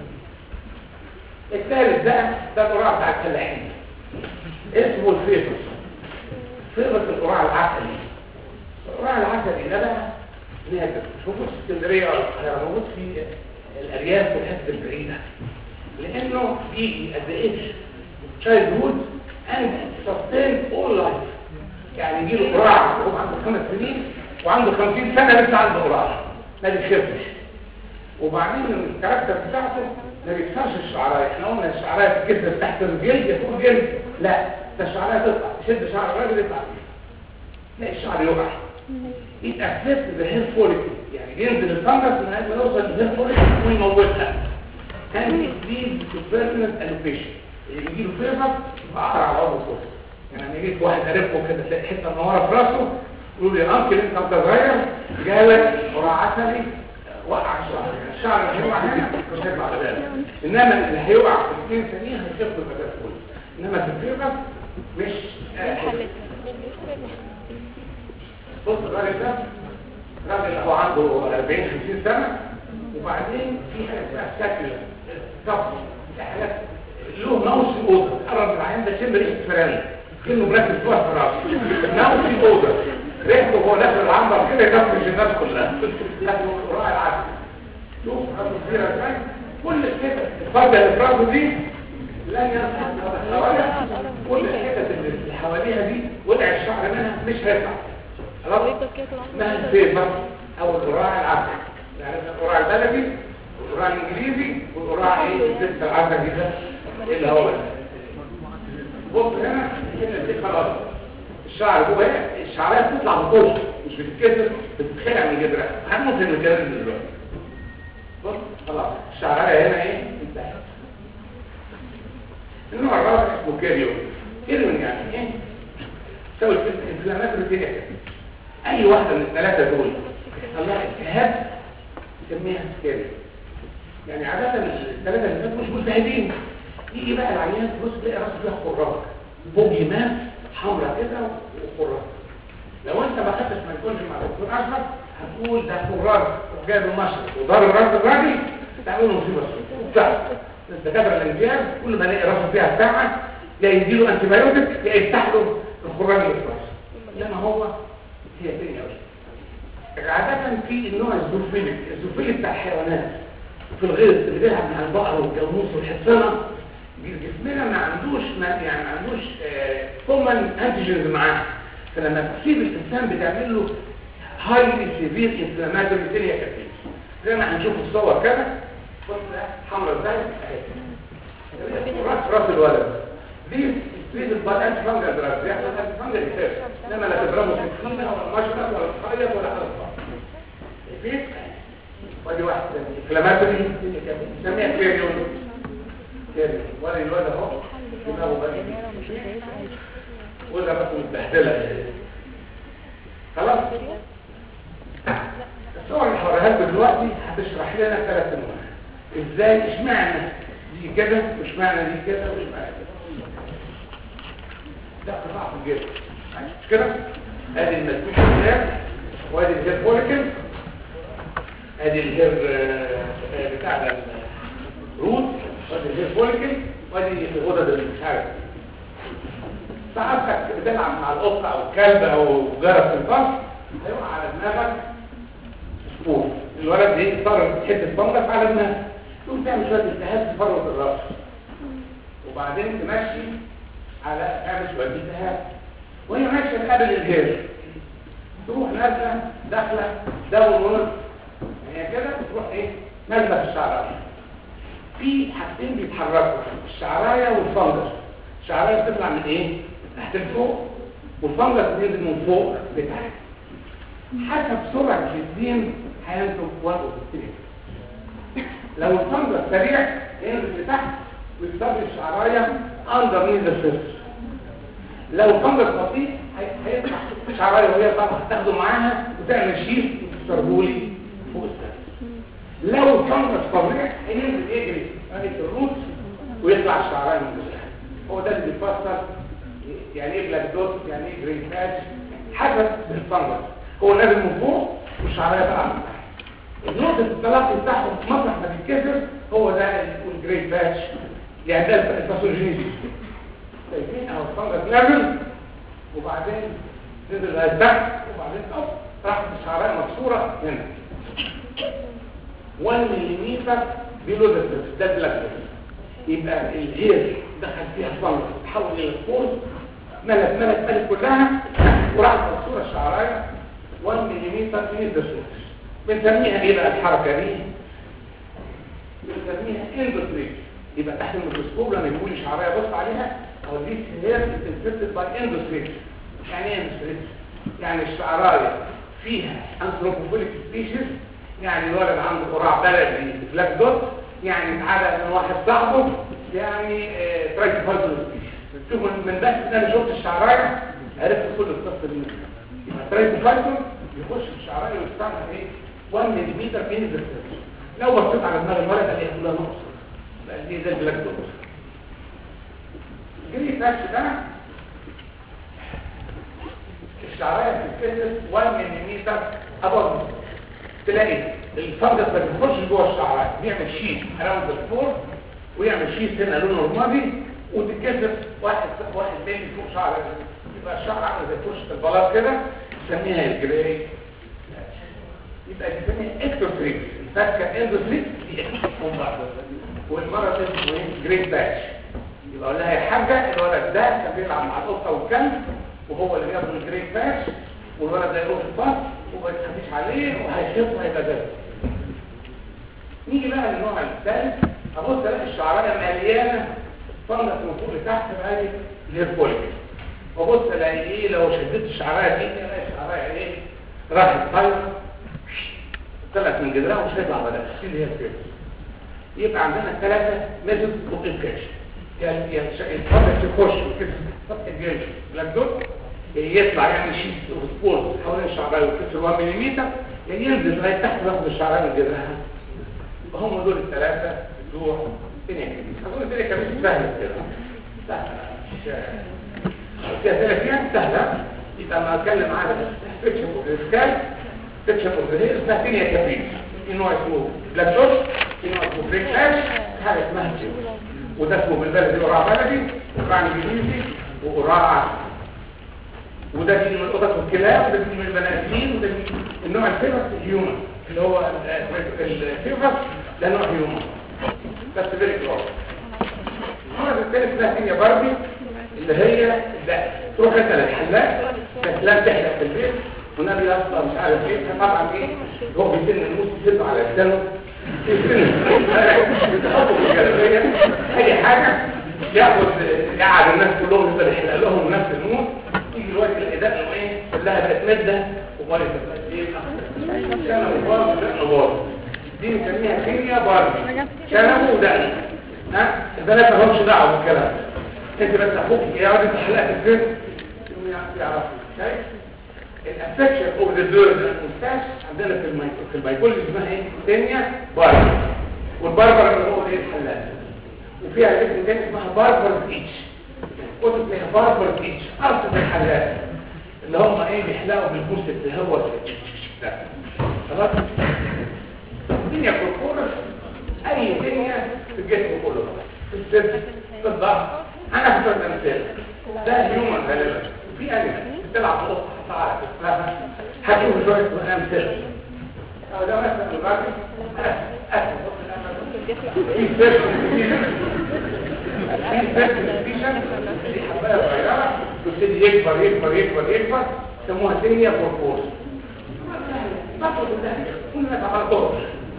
[SPEAKER 1] الثالث ده ده القراع بتاع الفلاحين اسمه الفيتوس فيروس القراع العسلي القراع العسلي ده بقى نادر مش موجود في اسكندريه ولا القاهره موجود في الارياف والحته البعيده لانه بيجي قد ايه تشايلد هود اند سستين اول لايف يعني يجي له قراع وهو عنده خمس سنين وعنده 50 سنه لسه عنده قراع ما بيخفش وبعدين الكاركتر بتاعته ما بيكسرش الشعرايه احنا قلنا الشعرايه بتكسر تحت الجلد يكون جلد لا ده الشعرايه تطلع تشد شعر الراجل يطلع تلاقي الشعر يقع يتأسس بهير فوليكل يعني ينزل الفنجس من ما يوصل للهير فوليكل ويموتها كان يكليد في بيرمننت الوكيشن اللي يجي له فيفر يبقى اقرع على عضو الصوت يعني يجي واحد قريبكم كده تلاقي حته منوره في راسه يقول لي يا انكل انت انت صغير جالك قراع عسلي وقع الشعر الشعر اللي هيوقع هنا مش هيطلع بداله انما اللي هيوقع في 2 ثانيه هيخف البدال كله انما في الفيفر مش آه بص الراجل ده راجل هو عنده 40 50 سنه وبعدين في حاجه اسمها ساكله كف في حاجات له نوش اوضه قرب من العين ده شم ريحه فران كانه مركز جوه في راسه نوش اوضه ريحته هو داخل العنبر كده يكفش الناس كلها لكن راعي العسل شوف راسه كبيره ازاي كل كده الفرده اللي في راسه دي لن يصح حواليها كل الحتت اللي حواليها دي وقع الشعر منها مش هيطلع خلاص اسمها الفيفر او القراع العسل يعني القراع البلدي والقراع الانجليزي والقراع ايه الست العسل ده اللي هو بص هنا هنا دي خلاص الشعر جوه هنا الشعريه بتطلع بطول مش بتتكسر بتتخلع من جدرها هنموت من الكلام ده دلوقتي بص خلاص الشعريه هنا ايه انتهت النوع الرابع اسمه كاريون كاريون يعني ايه تساوي الانفلامات الروتينيه اي واحده من الثلاثه دول طلع التهاب نسميها كاريون يعني عاده الثلاثه اللي فاتوا مش مجتهدين يجي بقى العيان تبص تلاقي راسه فيها خراج بوجيمات حمراء كده وخراج لو انت ما خدتش ما يكونش مع الدكتور اشرف هتقول ده خراج وجايب المشرق وضرب راس الراجل تعمل له مصيبه وبتاع الدكاتره الامتياز كل ما يلاقي راسه فيها ساعه يا يديله انتي بايوتيك يا يفتح له الخراج اللي في راسه انما هو هي الدنيا عادة في النوع الزوفيليك الزوفيليك بتاع الحيوانات في الغيط اللي بيلعب مع البقر والجاموس والحصانه جسمنا ما عندوش ما يعني ما عندوش كومن انتيجنز معاه فلما تصيب الانسان بتعمل له هايلي سيفير انفلاماتوري تيليا كابيل زي ما هنشوف الصور كده بص ده حمراء ازاي اهي راس راس الولد دي ستريت الباد انت فانجل دراج بيحصل انت فانجل يخاف لما لا تضربه سكينه ولا مشرط ولا تخيط ولا حاجه في ودي واحد انفلاماتوري تيليا كابيل نسميها كيريون كيريون ولا الولد اهو دماغه بقى ولا بس متبهدله خلاص الصور اللي هوريها لكم دلوقتي هتشرح لنا ثلاث انواع ازاي اشمعنى دي كده واشمعنى دي كده واشمعنى كده ده قطاع في الجسم مش كده ادي المسكوش الهير وادي الهير فوليكل ادي الهير بتاع ده الروت وادي الهير فوليكل وادي الغدد اللي مش عارف ساعتك بتلعب مع القطه او الكلب او جرس الفصل هيقع على دماغك سبور الولد دي اضطر حته بنجس على دماغك تقوم تعمل شويه التهاب في فروه الراس وبعدين تمشي على تعمل شويه التهاب وهي ماشيه تقابل الهير تروح نازله داخله داون ورد هي كده تروح ايه نازله في الشعرايه في حاجتين بيتحركوا الشعرايه والفنجس الشعرايه بتطلع من ايه تحت لفوق والفنجس بينزل من فوق لتحت حسب سرعه الدين هينتج وقت التريك لو الفنجس سريع ينزل لتحت ويكسر الشعرايه اندر نيز السيرفس لو فنجس بسيط هي- هيطلع شعرايه وهي طبعا هتاخده معاها وتعمل شيء وتسترجولي فوق السقف لو فنجس فظيع هينزل يجري ناحيه الروت ويطلع الشعرايه من جواها هو ده اللي بيفسر يعني ايه بلاك دوت يعني ايه جرين باتش حسب الفنجس هو نازل من فوق والشعرايه طالعه من تحت النقطة التلقي بتاعهم مطرح ما بيتكسر هو ده الجريت باتش يعني ده الباثوجينيزي شايفين اهو الفنجس نازل وبعدين نزل لغايه تحت وبعدين اوب راحت الشعرايه مكسوره هنا 1 ملم بيلو ده ده البلاك يبقى الهير دخل فيها الفنجس تحول الى سبورز ملت ملت ملت كلها وراحت مكسوره الشعرايه 1 ملم من الدسوس بنسميها ايه بقى الحركه دي بنسميها اندوتريك يبقى تحت الميكروسكوب لما يكون شعرايه بص عليها او دي هي بتنفرد باي اندوتريك يعني ايه اندوتريك يعني الشعرايه فيها انثروبوفيليك سبيشيز يعني الولد عنده قراع بلدي بلاك دوت يعني اتعدى من واحد صاحبه يعني ترايكوفايتال سبيشيز شوفوا من بس ده انا شفت الشعرايه عرفت كل القصه دي يبقى ترايكوفايتال يخش في الشعرايه ويستعمل ايه 1 ملم من السيرفس لو بصيت على دماغ الولد الاقي كلها نقص بقى دي زي البلاك دوت الجري فاكس ده الشعرايه بتتكسر 1 ملم ابوظ تلاقي الفرد ما بيخش جوه الشعرايه بيعمل شيت اراوند الفور ويعمل شيت هنا لونه رمادي وتتكسر واحد واحد تاني فوق شعر يبقى الشعر عامل زي فرشه البلاط كده نسميها الجراي يبقى دي اسمها اكتوفريكس الفكه اندوفريكس دي اكتوفريكس والمره اسمه ايه جريت باتش يبقى اقول لها يا حاجه الولد ده كان بيلعب مع القطه والكلب وهو اللي بياخد الجريت باتش والولد ده يروح الفصل وما يتخافيش عليه وهيخف وهيبقى ده نيجي بقى للنوع الثالث ابص الاقي الشعرايه مليانه فنجس من فوق لتحت بقى لير فوليك وابص الاقي ايه لو شديت الشعرايه دي الاقي الشعرايه ايه راحت طايره طلعت من جدرها ومش هيطلع بدل دي اللي هي الفيروس يبقى عندنا ثلاثه ميثود اوف انفكشن يعني يعني الفرد يخش وكده سطح الجيش بلاك دوت يطلع يعمل شيء سبورت حوالين الشعرايه ويكسر 1 ملم ينزل لغايه تحت وياخد الشعرايه من جدرها يبقى هم دول الثلاثه بتوع الدنيا كبيره هقول الدنيا كبيره سهله كده سهله مش فيها ثلاث ايام سهله يبقى لما اتكلم على سكشن اوف الاسكال سكشن اوف الهير اسمها دنيا كبيره في نوع اسمه بلاك دوت في نوع اسمه بريك اش حاجه اسمها جيم وده اسمه بالبلدي قراع بلدي وقراع انجليزي وقراع وده بيجي من القطط والكلاب وده بيجي من البني ادمين وده بيجي النوع الفيروس هيومن اللي هو الفيروس ده نوع هيومن بس فيري كلوز النوع الثاني اسمها دنيا باربي اللي هي ده تروح انت للحلاق تحلم تحلق في البيت والنبي اصلا مش عارف ايه طبعا ايه هو بيسن الموس يسنه على لسانه اي حاجه ياخد يقعد الناس كلهم يفضل يحلق لهم نفس الموس يجي الوقت الاداء انه ايه كلها بقت ماده وبايظه بقت ايه سنه وبار ودقن وبار دي بنسميها كيمياء باربي سنه ودقن ها البنات ما لهمش دعوه بالكلام انت بس اخوك يقعد انت حلقت الزيت يعرفوا شايف الافكشن اوف ذا بيرد المستاش عندنا في المايكرو في البايكولوجي اسمها ايه كيمياء باربي والبربر اللي هو ايه الحلاق وفيها اسم تاني اسمها باربر اتش قلت فيها باربر اتش ارض الحلاق اللي هم ايه بيحلقوا بالبوس اللي هو ده خلاص الدنيا كوركورس اي دنيا في الجسم كله في الجسم في الضغط انا هفترض امثال ده هيومن غالبا وفي انيمال بتلعب في قطه تعالى اسمها هتشوف شويه امثله أو ده مثلا الراجل أسف في سيرش في سيرش دي حبايه صغيره تبتدي يكبر يكبر يكبر يكبر يسموها دنيا فورفورس بطل ده كنا نتعرضوش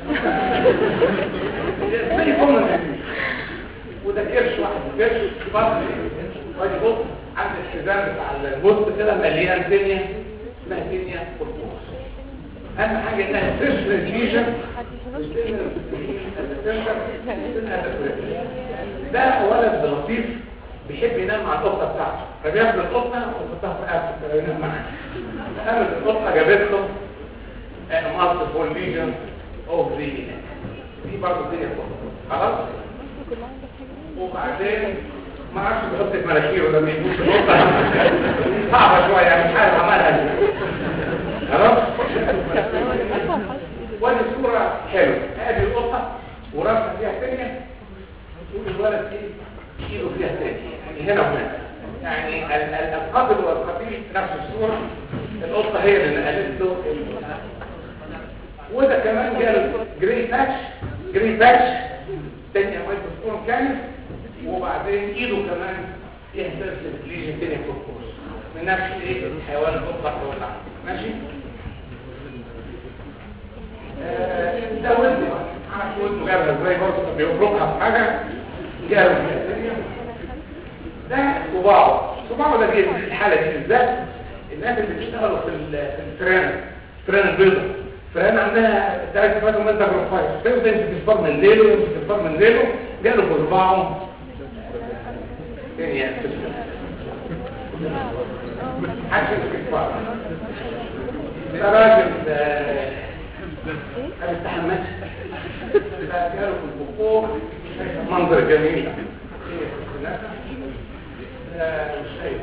[SPEAKER 1] زي كومن وده كرش واحد كرش برضه وادي بص عند الحزام بتاع البوست كده مليان دنيا اسمها دنيا فورفورس اهم حاجه انها فريش ريجيشن ده ولد لطيف بيحب ينام مع القطه بتاعته فبياخد القطه ويحطها في قفص فينام معاها قامت القطه جابت له multiple legion of the دي برضه الدنيا فوق خلاص وبعدين ما اعرفش بيحط في مناخيره لما يبوس القطه صعبه شويه يعني مش عارف عملها دي خلاص ودي صوره حلوه ادي القطه وراسها فيها ثانيه وتقول الولد ايه ايده فيها ثانيه يعني هنا وهنا يعني ال- ال- القبل والقبيل نفس الصوره القطه هي اللي نقلت له ال- وده كمان جاله جري باتش جري باتش تاني اموال الدكتور كامل وبعدين ايده كمان فيها سلسله ليجن تاني في الكورس من نفس ايه الحيوان القطه واللحم ماشي آه، ده ودنه عارف ودنه جابها ازاي برضه بيفرقها في حاجه جابها في ده صباعه صباعه ده جه في الحاله دي بالذات الناس اللي بيشتغلوا في ال- في الفران فران البيضة فران عندها ثلاث فاتوا من تجربة تبدا يمسك الفار من ليله يمسك الفار من ليله جاله في صباعه تاني يعني حاجة يمسك الفار ده راجل آه، قال استحمت فجاله في البقوع منظر جميل لا مش شايف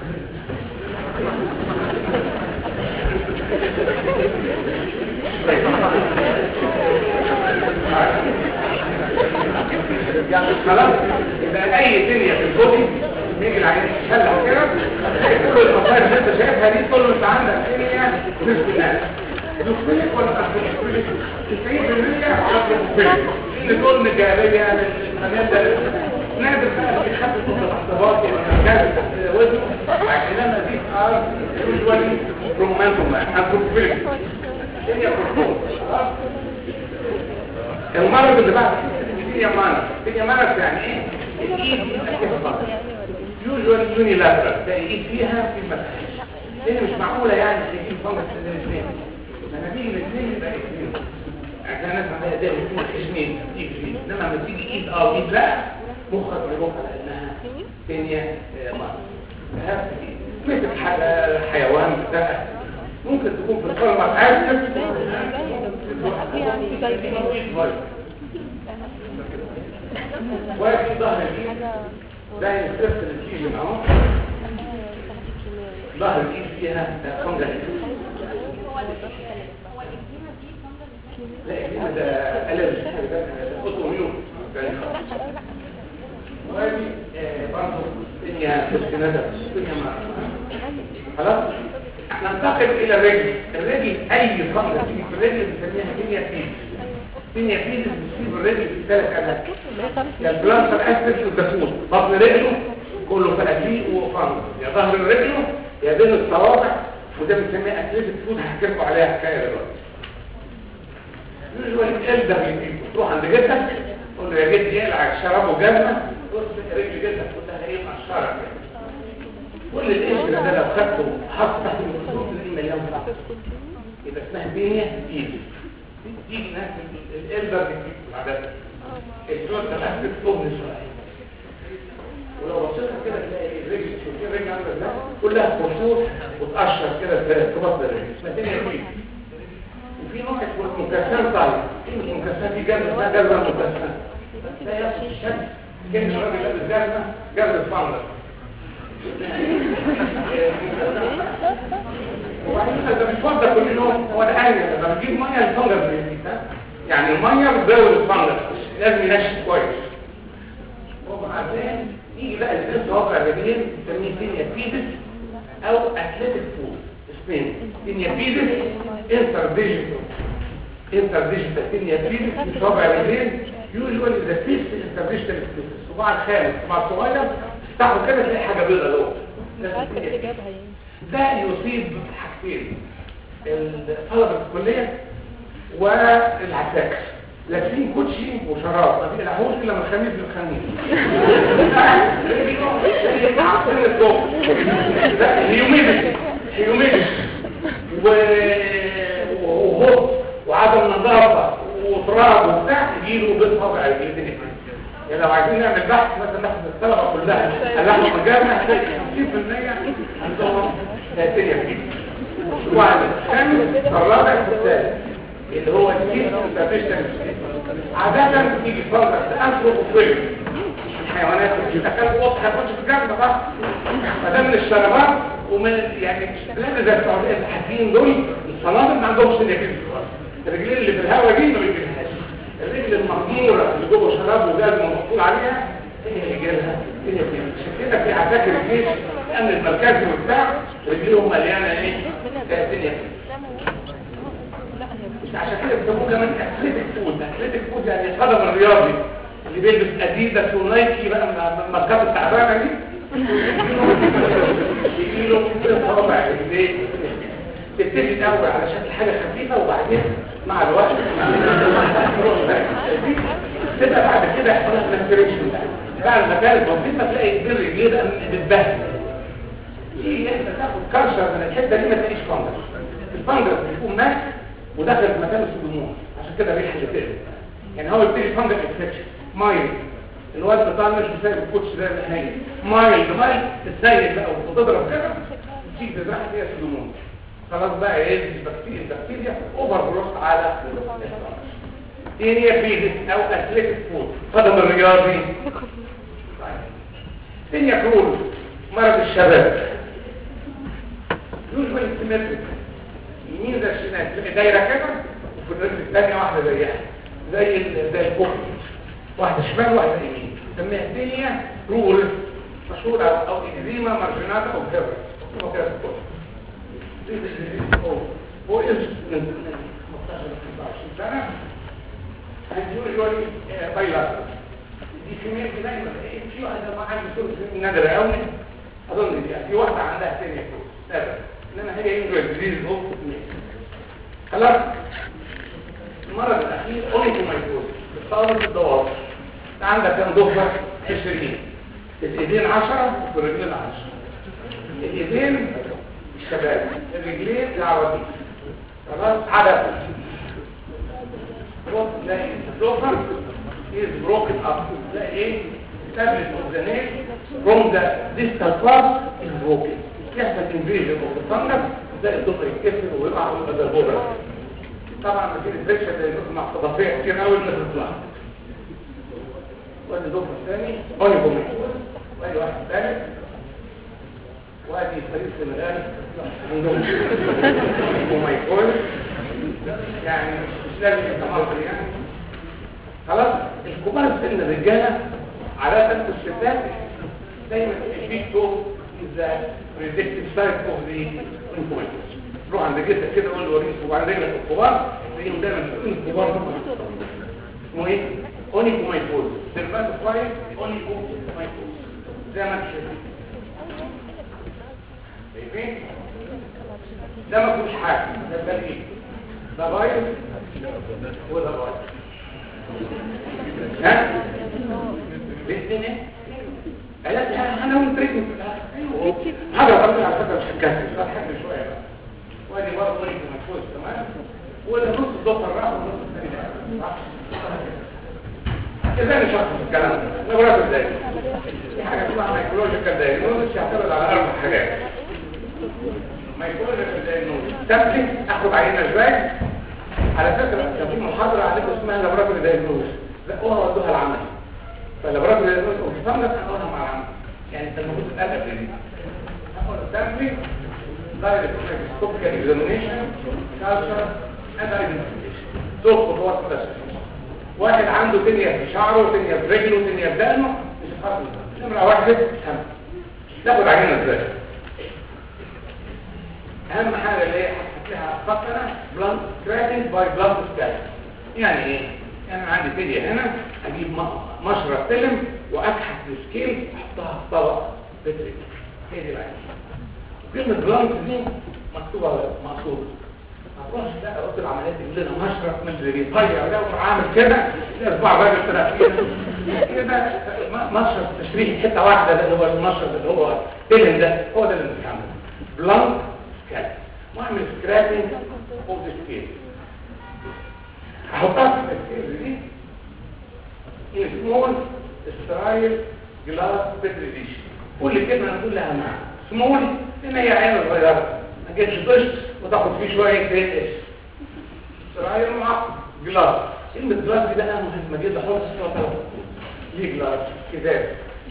[SPEAKER 1] خلاص يبقى اي دنيا في البودي يجي العين يتشلح كده كل المصايب اللي انت شايفها دي كل انت عندك دنيا نصف الناس نصفيك ولا نصفيك 90% على ان دول مجابيه للمجال ده نادر بقى في حد تحت اختبار كان تحت وزنه عشان لما دي ار يوجوالي برومانتوم انتروبيلي هي بروتون المرض اللي بعد الدنيا مانس الدنيا مانس يعني ايه الايد يوجوالي يونيلاترال ده ايد فيها في المسح لان مش معقوله يعني تجيب فانكس الاثنين لما تيجي الاثنين يبقى اثنين عشان الناس عندها ده يكون اثنين تيجي فيه انما لما تيجي ايد اه ايد لا مخك بيروح على انها ثانيه مرض مثل حاجه حيوان بتاع ممكن تكون في القلمة أكتف وفي ظهر الإيد ده ينصف الكيجن اهو ظهر الإيد فيها فنجل لا الإيد ده ألم أوتوميون وادي برضه الدنيا سكنتها الدنيا ما خلاص ننتقل الى الرجل الرجل اي فقره تيجي في الرجل بنسميها دنيا فيز دنيا فيز بتصيب الرجل في ثلاث اماكن يا البلانتر اسيد والدفول بطن رجله كله فلاتيه وفرد يا ظهر رجله يا بين الصوابع وده بنسميها اكليتك فود هحكي لكم عليها حكايه دلوقتي يوجوالي الدر اللي تروح عند جدك تقول له يا جدي يقلع الشراب وجزمه بص رجل جدك كلها ايه مقشره كده كل القشر ده لو خدته حط تحت الميكروسكوب تلاقيه مليان فرع يبقى اسمها بينيا تيجي تيجي ناس الالبر بتجيب عادة الجوز ده بس بتطبن شويه ولو بصيتها كده تلاقي الرجل شوفين الرجل عامله ازاي كلها قشور وتقشر كده في بطن الرجل اسمها بينيا تيجي وفي نوع اسمه مكسان طيب كلمه مكسان دي جنب اسمها جزمه مكسان ده يصل الشمس كلمه الراجل لابس جزمه جزمه فانلر وبعدين ده مش فضة كل يوم هو ده حاجة لما بتجيب مية الفنجر بيزيد يعني المية بتزود الفنجر لازم ينشف كويس وبعدين يجي بقى الجنس واقع رجلين نسميه دينيا فيدس او اثليتيك فود اسمين دينيا فيدس انتر ديجيتال انتر ديجيتال دينيا فيدس مش واقع رجلين يوجوالي ذا فيس انتر ديجيتال الصباع الخامس الصباع الصغير تفتحه كده تلاقي حاجه بيضاء له ده يصيب حاجتين طلبة الكلية والعساكر لابسين كوتشي وشراب ما بيقلعوش الا من الخميس للخميس عصير الضوء ده هيوميديتي هيوميديتي وهوب وعدم نظافة وتراب وبتاع يجيله بالطبع يجيله يعني لو عايزين نعمل بحث مثلا ناخد الطلبه كلها اللحمه المجرمه هتلاقي 50% عندهم تاثير فيه وعلى الخامس الرابع الثالث اللي هو الكيس البابيشن عادة بتيجي فرصة تأثر وفرق الحيوانات اللي كانت قط هتخش في الجنة بقى فده من الشربات ومن يعني بلاد زي السعودية الحاكين دول الصنادل ما عندهمش نيكين الرجلين اللي في الهواء دي ما بيجيلهاش الرجل المغمورة اللي جوه شراب وجاز ومحطول عليها هي اللي جالها هي اللي عشان كده في عساكر الجيش الامن المركزي وبتاع رجليهم مليانه ايه؟ كاسين عشان كده بيسموه كمان اثليتيك فود اثليتيك فود يعني القدم الرياضي اللي بيلبس اديداس ونايكي بقى من الماركات التعبانه دي يجي له صوابع رجليه تبتدي الاول على شكل حاجه خفيفه وبعدين مع الوقت تبقى بعد كده يحصل لها ترانسفيريشن بعد ما كانت بسيطه تلاقي كبير رجليه ده بتبهدل تيجي انت تاخد كرشر من الحته دي ما تلاقيش فانجس الفانجس بيكون مات ودخل في مكان السدومون عشان كده الريحه اللي بتقلب يعني هو يبتدي فانجس انفكشن مايل الواد بتاعنا مش بيساعد الكوتش ده النهائي مايل مايل تتسيل بقى وتضرب كده تيجي تزرع فيها سدومون خلاص بقى ايه البكتيريا البكتيريا اوفر جروث على تينيا فيزيس او اثليتيك فود قدم الرياضي تينيا كرول مرض الشباب يوجوالي سيمتريك يمين زي الشمال تلاقي دايره كده وفي الرجل الثانيه واحده زيها زي ال- زي الكوكب واحده شمال واحده يمين نسميها تينيا رول مشهوره او او اكزيما مارجيناتا او كبر هو كده في الكوكب هو اسم من 15 ل 25 سنه and usually bilateral دي كمية دايما في واحدة ما عندي صورة نادرة قوي أظن دي في واحدة عندها ثانية فوق نادرة إنما هي يوجوال ديزيز أوف خلاص المرض الأخير أونيكومايكوز بتصادم الدوار عندك كام ضفة 20 الإيدين 10 والرجلين 10 الإيدين الشباب الرجلين العواجيز خلاص عدد تلاقي الدوفر is broken up تلاقي ايه establish of the nail from the distal part is broken يحصل invasion of the fungus تلاقي الدوفر يتكسر ويقع ويبقى ده بورا طبعا مفيش بريكشر زي الناس مع طبقية كتير قوي الناس تطلع وادي دوفر ثاني اونيكومي وادي واحد ثالث وادي فريق الغالب عندهم ومايكول يعني مش لازم يبقى مصري يعني خلاص الكبار سن الرجاله عادة الستات دايما البيك تو ذا بريدكتيف سايت اوف ذا انفوينتس روح عند جدك كده قول له وريث وبعد رجلك الكبار تلاقيهم دايما الكبار اسمه ايه؟ اونيكو مايكوز سيرفاتوفايل اونيكو مايكوز زي ما انت شايفين شايفين؟ ده ما فيهوش حاجه ده ده ايه؟ ده فايروس وده فايروس ها؟ بالاثنين قالت لها انا هم تريتمنت هذا طبعا على فكره مش هتكسر بس حد شويه بقى وادي برضه طريق مفروض تمام ولا نص الضفر راح ونص الثاني راح ازاي نشخص الكلام ده نبرات ازاي في حاجه اسمها مايكولوجيكال دايجنوستس يعتمد على اربع حاجات مايكولوجيكال دايجنوستس سامبلينج اخد عينه ازاي على فكره كان في محاضره عليكم اسمها لابراتوري دايجنوستس لقوها ودوها العمل فاللابراتوري دايجنوستس وفهمت هنقولها مع العمل يعني انت المفروض تتقلق في دي هاخد سامبلينج دايركت مايكروسكوبيك اكزامينيشن كالتشر اند ايدنتيفيكيشن دول خطوات التشخيص واحد عنده تنية في شعره تنية في رجله تنية في دقنه مش هتحصل نمرة واحدة هم تاخد عينة ازاي اهم حاجة اللي هي هتحطيها فقرة بلانت كراتنج باي بلانت سكال يعني ايه يعني أنا عندي تنية هنا اجيب م- مشرط سلم واكحت السكيل احطها في طبق بتريك هي دي بقى كلمة بلانت دي مكتوبة مقصودة ما تروحش لا رد العمليات يقول لنا مشرط من اللي بيطير ده وتروح عامل كده اربع راجل طلع كده مشرط تشريح حته واحده ده اللي هو المشرط اللي هو تلم ده هو ده اللي بنستعمله بلانك سكال واعمل سكرابنج اوف ذا سكيل هحطها في السكيل دي in small استرايل جلاس بتريديش كل كلمه نقول لها معنى سمول ان هي عين صغيره ما تجيبش طشت وتاخد فيه شويه زيت ايش استرايل مع جلاس كلمه جلاس دي بقى مهمه جدا حط اسمها ليه جلاس كده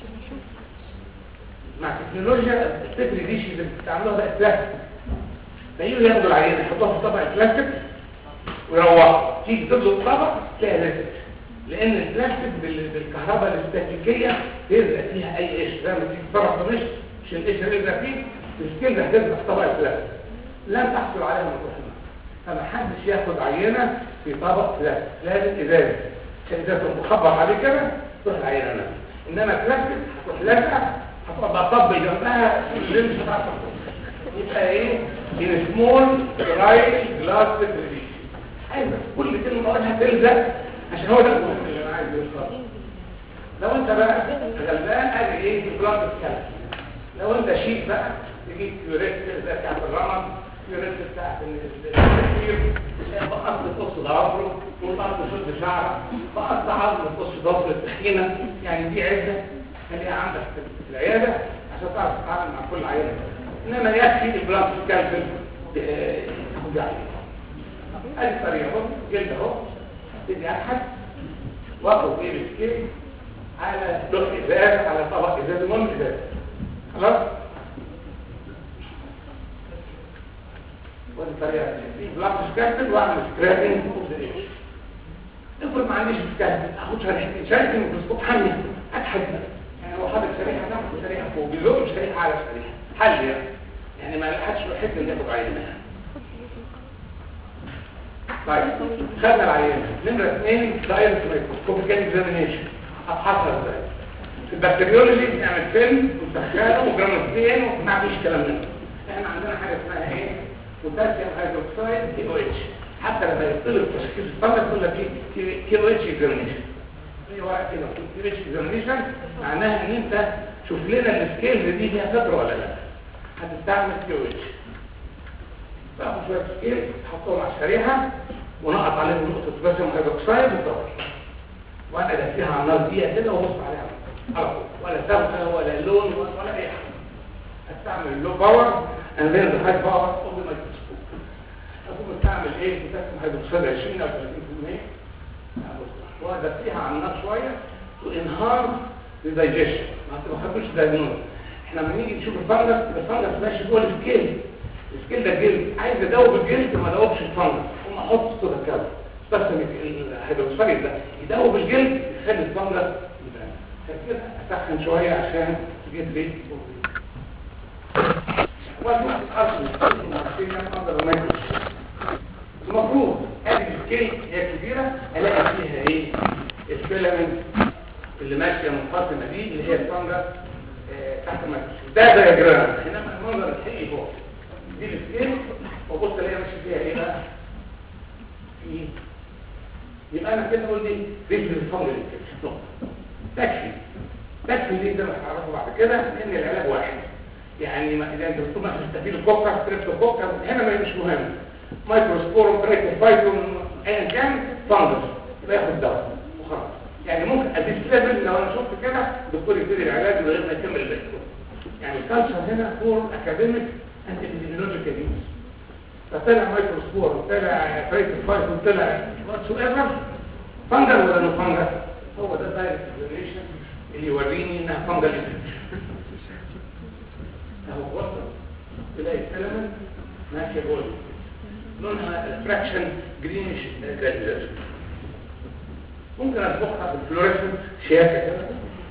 [SPEAKER 1] مع تكنولوجيا البتريديش اللي بتعملوها بقى بلاستيك فيجوا ياخدوا العينه يحطوها في طبق بلاستيك ويروحوا تيجي تطلب طبق تلاقي لزق لان البلاستيك بال- بالكهرباء الاستاتيكيه يلزق فيها اي قشر زي ما تيجي تفرغ قماش مش القشر يلزق فيه السكيل ده هتلزق في طبق البلاستيك لن تحصل عليها مطروحنا فما حدش ياخد عينه في طبق بلاستيك لازم ازازه عشان اذا كنت مخبط عليه كده تروح العينه نازله انما بلاستيك هتروح لازقه هتبقى بقى طب جنبها اللي مش هتعرف تاخدها. يبقى ايه in small dry glass detergent عايزة كل كلمة اقولها تلزق عشان هو ده المهم اللي انا عايز يوصله لو انت بقى غلبان ادي ايه في بلاط الكلام لو انت شيك بقى تجيب كيوريت زي بتاعت الرمل كيوريت بتاعت التفكير بقص تقص ضوافره وبقص تشد شعرك بقص عظم تقص ضفر التخينة يعني دي عزة خليها عندك في العيادة عشان تعرف تتعامل مع كل عيادة انما يكفي البلاط الكالسيوم تاخد عليه ادي الطريقه اهو جلد اهو ابتدي ابحث واخد ايه بالسكيل على لوح ازاز على طبق ازاز المهم ازاز خلاص ودي الطريقه دي في بلاط سكابل واعمل سكرابنج اوف ذا ايش افرض ما عنديش سكابل اخد شريحتين شريحه ميكروسكوب حاميه اتحد يعني هو حاطط شريحه تحت وشريحه فوق بيزق شريحه على شريحه حل يعني يعني ما لحدش له حته ياخد عينه يعني طيب خدنا العينه نمره اثنين دايركت مايكروسكوبيك اكزامينيشن ابحثها ازاي في البكتيريولوجي بنعمل فيلم ونسخنه وجرامتين وما نعملش كلام منه احنا عندنا حاجه اسمها ايه بوتاسيوم هيدروكسيد كي او اتش حتى لما يطلب تشخيص الطلب يقول لك ايه كي او اتش اكزامينيشن في ورقه كده كي او اتش اكزامينيشن معناها ان انت شوف لنا السكيلز دي فيها فتره ولا لا هتستعمل كي او اتش تاخد شويه سكيل تحطهم على الشريحه ونقط عليهم نقطه بوتاسيوم هيدروكسيد وتطلع وانا ادفيها على النار دقيقه كده وابص عليها على طول ولا تبقى ولا لون ولا اي حاجه استعمل اللو باور اند ذن ذا هاي باور اوف ذا مايكروسكوب اقوم استعمل ايه بوتاسيوم هيدروكسيد 20 او 30% وادفيها على النار شويه تو انهارس ذا دايجيشن ما تبقاش دايجنوز احنا لما نيجي نشوف الفنجس الفنجس ماشي جوه السكيل السكيل ده جلد عايز ادوب الجلد ما ادوبش الفنجس اقوم احط صوره كده بس الهيدروكسيد ده يدوب الجلد يخلي الفنجس عشان كده اسخن شويه عشان تجيب لي وزن الاصل المفروض هذه السكيل هي كبيره الاقي فيها ايه الفيلامنت اللي ماشيه منقسمه دي اللي هي الفنجس تحت الميكروسكوب ده دياجرام هنا المنظر الحقيقي فوق دي السكيل وبص الاقيها ماشي فيها ايه بقى في يبقى انا كده اقول دي رجل الفنجل نقطه تكفي تكفي ليه ده هتعرفه بعد كده ان العلاج واحد يعني ما اذا انت بتقول مثلا تستفيد الكوكا ستريبتوكوكا هنا ما مش مهم مايكروسبورم بريكوفايتوم ايا كان فانجس يبقى ياخد دواء وخلاص يعني ممكن اديس ليفل لو انا شفت كده الدكتور يبتدي العلاج من غير ما يكمل الباقي يعني الكالتشر هنا فور اكاديميك اند ايديولوجيكال يوز فطلع مايكروسبور طلع بريكوفايتوم طلع واتس ايفر فانجل ولا نو فانجل هو ده دايركت اكزامينيشن اللي يوريني انها فانجل انفكشن اهو وصل تلاقي الفيلمنت ماشيه جوه لونها فراكشن جرينش جرانيولار ممكن اطبخها بالفلوريسنت شياكه كده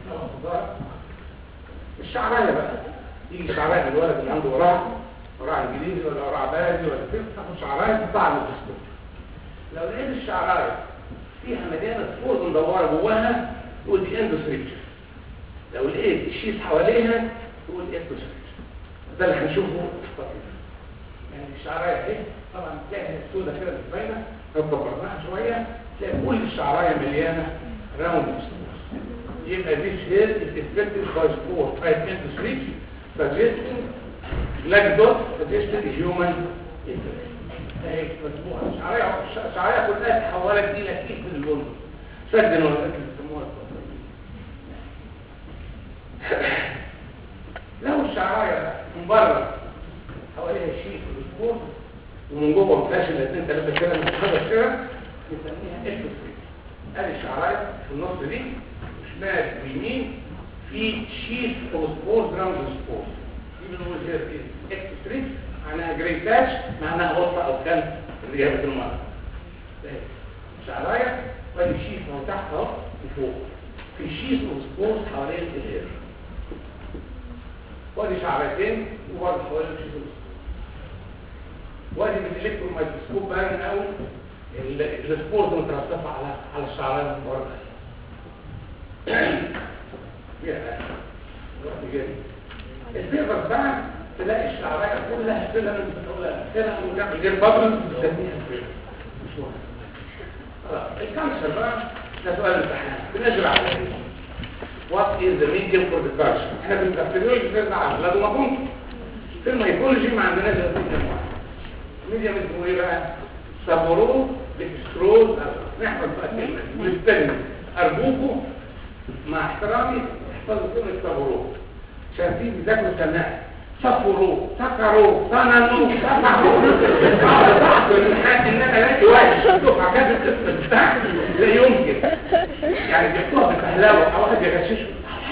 [SPEAKER 1] الشعرايه بقى يجي شعرايه الولد اللي عنده وراه وراه انجليزي ولا وراه بلدي ولا كده تاخد شعرايه تحطها على الميكروسكوب لو لقيت الشعرايه فيها مليانه صفور مدوره جواها تقول دي اندوسريتش لو لقيت الشيس حواليها تقول اندوسريتش ده اللي هنشوفه في التطبيق يعني الشعرايه دي طبعا تلاقي السودة كده مش باينه لو كبرناها شويه تلاقي كل الشعرايه مليانه راوند spores. يبقى this hair is affected by spore type endosrich suggesting black dot suggested human infection اهي مجموعه شعرايه شعرايه كلها تحولت الى كيس من البندق سد ولا بيسموها لو الشعرايه من بره حواليها شيء في الاسبوع ومن جوه ما فيهاش الا اثنين ثلاثه كده من هذا كده نسميها اكتوفريت ادي الشعرايه في النص دي وشمال ويمين في شيت اوف سبور جراوند سبور دي بنقول هي اكتوفريت معناها جري باتش معناها غرفه او كان اللي هي المرض شعرايه وادي شيت من تحت اهو لفوق في شيت اوف سبور حوالين الاير وادي شعرتين وبرضه حوالين شيت اوف وادي بالالكترون مايكروسكوب باين قوي السبورز مترصفه على على الشعريه من بره يا الفيبر بقى تلاقي الشعريه كلها كده من كلها كده من غير بابل بتسميها مش مهم خلاص الكانسر بقى ده سؤال امتحان بنجري على ايه وات از ذا ميديوم فور ذا كانسر احنا في البكتيريولوجي بنرجع على البلاد وما كنت في الميكولوجي ما عندناش غير ميديوم واحد ميديوم اسمه ايه بقى سابورو بيكستروز نحفظ بقى كلمه بالسلم ارجوكم مع احترامي احفظوا كلمه سابورو عشان في بيذاكروا سماع صفروا سكروا صننوا سفحوا صعب الامتحان ان انا الاقي واحد دفعه كذا القسم بتاعي لا يمكن يعني بيحطوها بالفهلاوه او واحد يغششه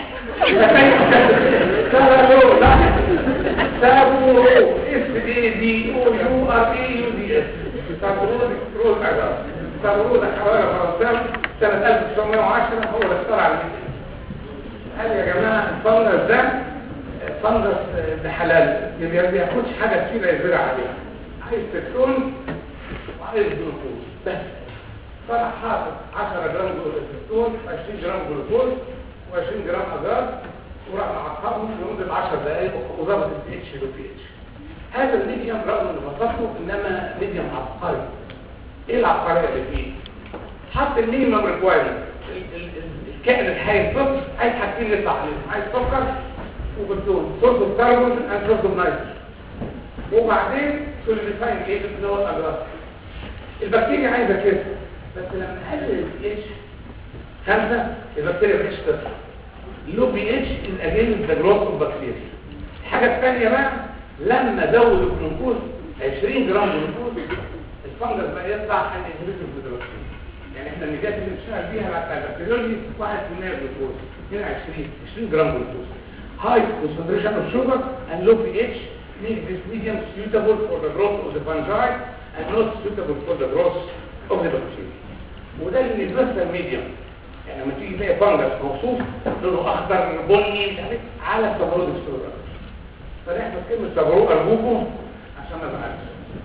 [SPEAKER 1] سابورو لا سابورو اس دي دي او يو ار اي يو دي اس سابورو دكتور اعداد سابورو ده حوالي فرنساوي سنه 1910 هو اللي اخترع الميديا قال يا جماعه الفنجس ده فنجس ده حلال ما بياخدش حاجه كتير يزرع عليها عايز بترول وعايز جلوكوز بس فانا حاطط 10 جرام بترول 20 جرام جلوكوز و20 جرام اجار وراح معقبهم لمده 10 دقائق وظبط البي اتش والبي اتش هذا الميديوم رغم انه بسطه انما ميديوم عبقري ايه العبقريه اللي فيه حط المينيمم ريكوايرمنت الكائن الحي الطفل عايز حاجتين يطلع عليهم عايز سكر وبتون صوت الكربون اند صوت النيتروجين وبعدين سوليديفاين ايه اللي هو الاجراس البكتيريا عايزه كده بس لما اقلل البي اتش خمسه البكتيريا ما بقتش تطلع لو بي اتش الاجين ذا جروث اوف بكتيريا الحاجه الثانيه بقى لما زود الجلوكوز 20 جرام جلوكوز الفنجس بقى يطلع عن انهبيتور فيدروكسين يعني احنا النجات اللي بنشتغل بيها بتاع البكتيريولوجي 1% جلوكوز 22 20 جرام جلوكوز high concentration of sugar and low pH make this medium suitable for the growth of the fungi and not suitable for the growth of the bacteria وده اليونيفرسال ميديوم يعني لما تيجي تلاقي فانجس مخصوص لونه اخضر بني مش عارف على التبرد السوداء فنحفظ كلمه تبرد ارجوكم عشان ما ازعلش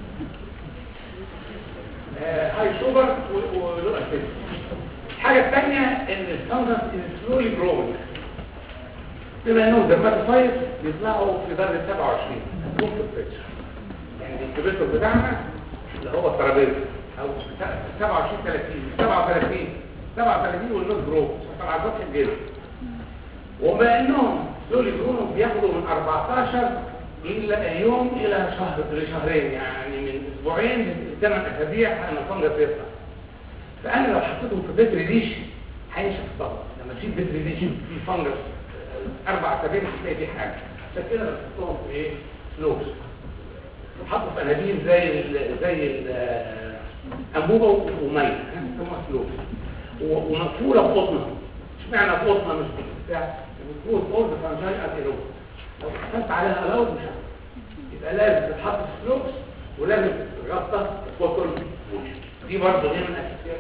[SPEAKER 1] هاي شوجر ولو اسيد الحاجه الثانيه ان الفانجس سلولي جروينج بما انهم درماتوفايت يطلعوا في درجه 27 دول في البيتش يعني الانكبيتور بتاعنا اللي هو الترابيزه او 27 30 37 37 والنوت جروب عشان عضلات الجلد وبما انهم دول يكونوا بياخدوا من 14 الى يوم الى شهر لشهرين يعني من اسبوعين لثمان اسابيع ان الفنجس يطلع فانا لو حطيتهم في بيت ريديش هينشف طبعا لما تشيل بيت ريديش في فنجس اربع اسابيع هتلاقي فيه حاجه عشان كده بنحطهم في ايه سلوكس بنحطوا في انابيب زي ال زي الانبوبه وميه بنسموها سلوكس ومقفوله بقطنه اشمعنى بقطنه مش بتاع بتكون اولد فرانشايز اتيروب لو حطيت عليها الاود مش يبقى لازم تتحط في سلوكس ولازم تتغطى بقطن دي برضه هي من اساسيات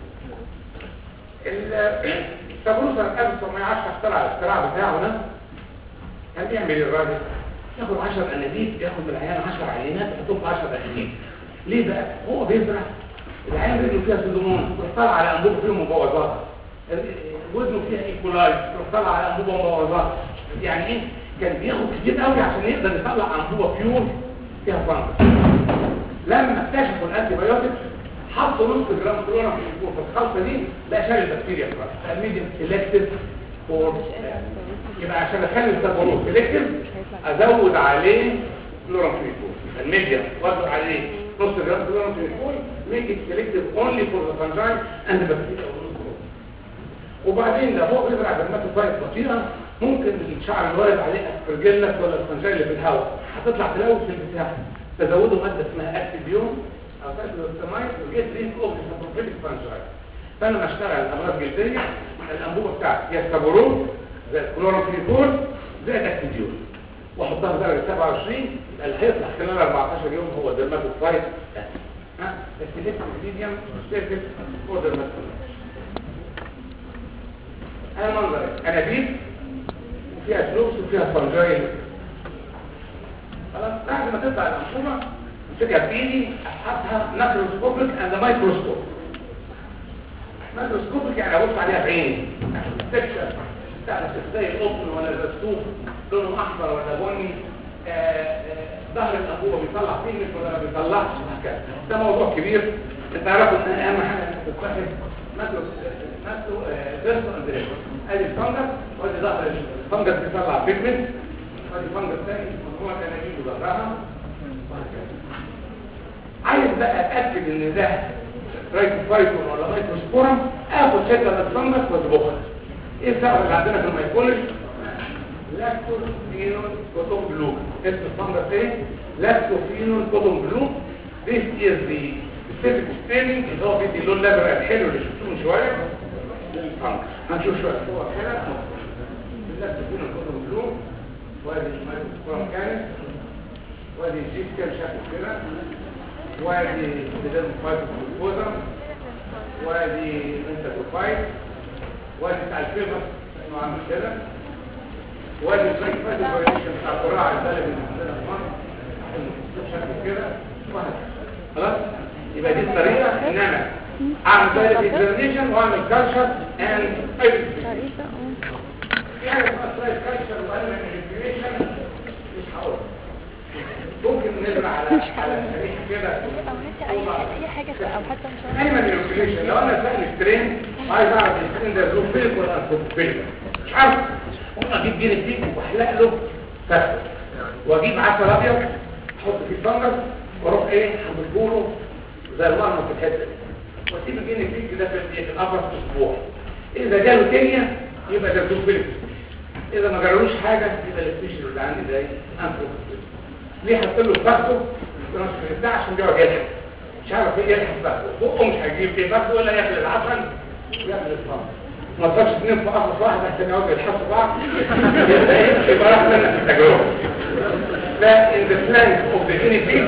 [SPEAKER 1] التابلو سنة 1910 اخترع الاختراع بتاعه ده كان بيعمل الراجل ياخد 10 انابيب ياخد من العيان 10 عينات يحطهم في 10 انابيب ليه بقى؟ هو بيزرع العيان رجله فيها سودومون يروح على انبوبه فيهم مبوظات ودنه فيها ايكولاي يروح على انبوبه مبوظات يعني ايه؟ كان بياخد كتير قوي عشان يقدر يطلع انبوبه بيور فيها فانجس لما اكتشفوا الانتي بايوتكس حطوا نص جرام كلورا في الخلطه دي لا شال البكتيريا خلاص الميديم سيلكتيف فور يبقى عشان اخلي التبرو سيلكتيف ازود عليه كلورامفينيكول الميديم وازود عليه نص جرام كلورامفينيكول ميك ات سيلكتيف اونلي فور ذا فانجاي اند بكتيريا وبعدين لو هو بيزرع بالماتوفايت بطيئه ممكن الشعر الوارد عليه اسبرجيلس ولا الفنجاي اللي في الهواء هتطلع تلوث في البتاع تزودوا ماده اسمها اكتيبيوم او سايكلوستامايد وجيت ريد اوف سبروفيتك فانجاي فانا لما اشتغل امراض جلديه الانبوبه بتاعتي يا سابورون زي الكلوروفينيكول زي الاكتيبيوم واحطها في درجه 27 يبقى اللي هيطلع خلال 14 يوم هو ديرماتوفايت ها السيليكت ميديم سيرفيس هو ديرماتوفايت انا منظر انابيب وفيها سلوكس وفيها فانجايل خلاص بعد ما تطلع الانبوبه امسكها بايدي اسحبها ماكروسكوبيك اند مايكروسكوب ماكروسكوبيك يعني ابص عليها بعيني سكشن تعرف ازاي القطن ولا الرسوم لونه احمر ولا بني آه، آه، ظهر الانبوبه بيطلع فينك ولا ما بيطلعش وهكذا ده موضوع كبير انت عارفوا ان اهم حاجه انك تتفهم ماكرو ماكرو فيرسو اند ادي الفنجس وادي ظهر الفنجس بيطلع بيجمنت وادي فنجس ثاني مجموعه انابيب وظهرها وهكذا عايز بقى اتاكد ان ده رايتوفايتون ولا مايكروسبورم اخد شكل الفنجس واطبخها ايه السبب اللي عندنا في الميكولوجي لاكتوفينول كوتون بلو اسم الفنجس ايه لاكتوفينول كوتون بلو this is the specific staining اللي هو بيدي اللون الازرق الحلو اللي شفتوه من شويه للفنجس هنشوف شويه صور كده اللاكتوفينول كوتون بلو وادي الميكروسبورم كانت وادي الجيب كان شكله كده وادي بدل فايتوفوزم وادي انتروفايت وادي بتاع الفيبر انه عامل كده وادي البريك فايتوفايتيشن بتاع القراع البلد اللي عندنا في مصر شكله كده وهكذا خلاص يبقى دي الطريقه ان انا اعمل دايركت اكزامينشن واعمل كالشر اند ايدنتيفيكيشن في حاجه اسمها سلايد كالشر واعمل ايدنتيفيكيشن مش هقول ممكن نزرع على على الشريحه كده
[SPEAKER 2] او حتى اي اي حاجه او حتى مش
[SPEAKER 1] دايما الريجوليشن لو انا سأل سترين عايز اعرف السترين ده زوفيلك ولا انتروفيلك مش عارف ممكن اجيب جيني فيك واحلق له فخذ واجيب عسل ابيض احط فيه فنجس واروح ايه حمله له زي المرمى في الحته دي واسيب الجيني فيك ده في في الابر اسبوع اذا جاله تانية يبقى ده زوفيلك اذا ما جرالوش حاجه يبقى السبيشال اللي عندي زي انتروفيلك ليه حط له فخذه بتاع عشان بيقعد يلحق مش عارف ايه يلحق بقى بقه مش هيجيب ايه بقى ولا ياكل العسل وياكل الفرن ما تقدرش تنام في قفص واحد عشان يقعدوا يلحقوا بعض يبقى ايه يبقى راح منك التجربه لا ان ذا فلانك اوف ذا جيني بيج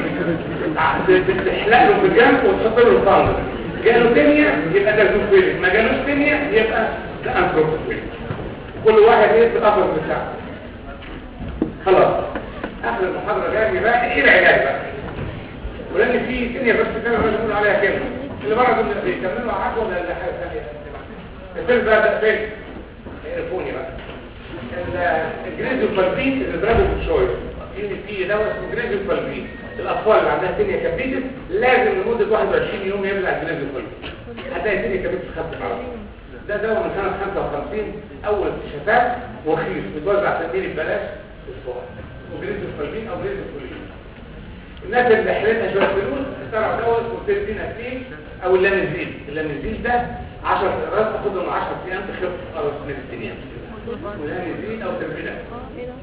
[SPEAKER 1] بتحلق له في الجنب وتحط له الفرن جاله تانية يبقى ده زوفيلك ما جالوش تانية يبقى ده انتروفيلك كل واحد ايه في القفص بتاعه خلاص اخر المحاضره جايه بقى ايه العلاج بقى ولان في ثانيه بس كده لازم نقول عليها كلمه اللي بره دول بيكملوا عقد ولا ولا حاجه ثانيه الفيلم بقى ده فين الفوني بقى الجريزيو فالبين اللي ضربه في الشويه في في دواء اسمه جريزيو فالبين الاطفال اللي عندها ثانيه كابيتس لازم لمده 21 يوم يبلع الجريزيو فالبين هتلاقي ثانيه كابيتس خدت على طول ده دواء من سنه 55 اول اكتشافات ورخيص بيتوزع تدريب ببلاش اسبوع وجريزيو فالبين او جريزيو فالبين الناس اللي حلتها شويه فلوس اخترعوا دواء اسمه تيربينافين او اللانزيل اللانزيل ده 10 قراص تاخدهم 10 ايام تخف خلاص من الدنيا اللانزيل او تيربينافين
[SPEAKER 2] اه ايه ده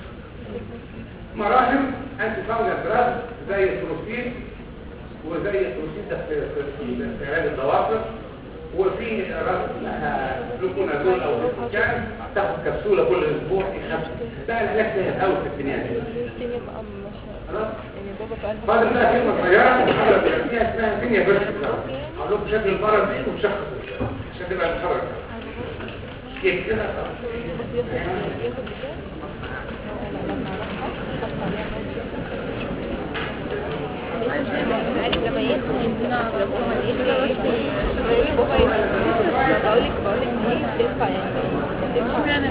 [SPEAKER 1] مراهم انتي فانجل دراج زي التروسين وزي التروسين ده في في في علاج الضوافر وفي راس اسمها جلوكونازول او جلوكان تاخد كبسوله كل اسبوع يخف ده العلاج سهل قوي في الدنيا دي
[SPEAKER 2] الدنيا بقى مش
[SPEAKER 1] خلاص
[SPEAKER 2] يعني بابا بقى
[SPEAKER 1] فاضل بقى كلمة صغيرة محاضرة بيحكيها اسمها دنيا بس هقول لكم شكل المرض دي وشخص عشان تبقى المحاضرة كيف كده
[SPEAKER 2] ياخد بكام؟ لما راحها حط عليها لما يدخل عندنا لما يدخل بقولك بقولك دي بتدفع يعني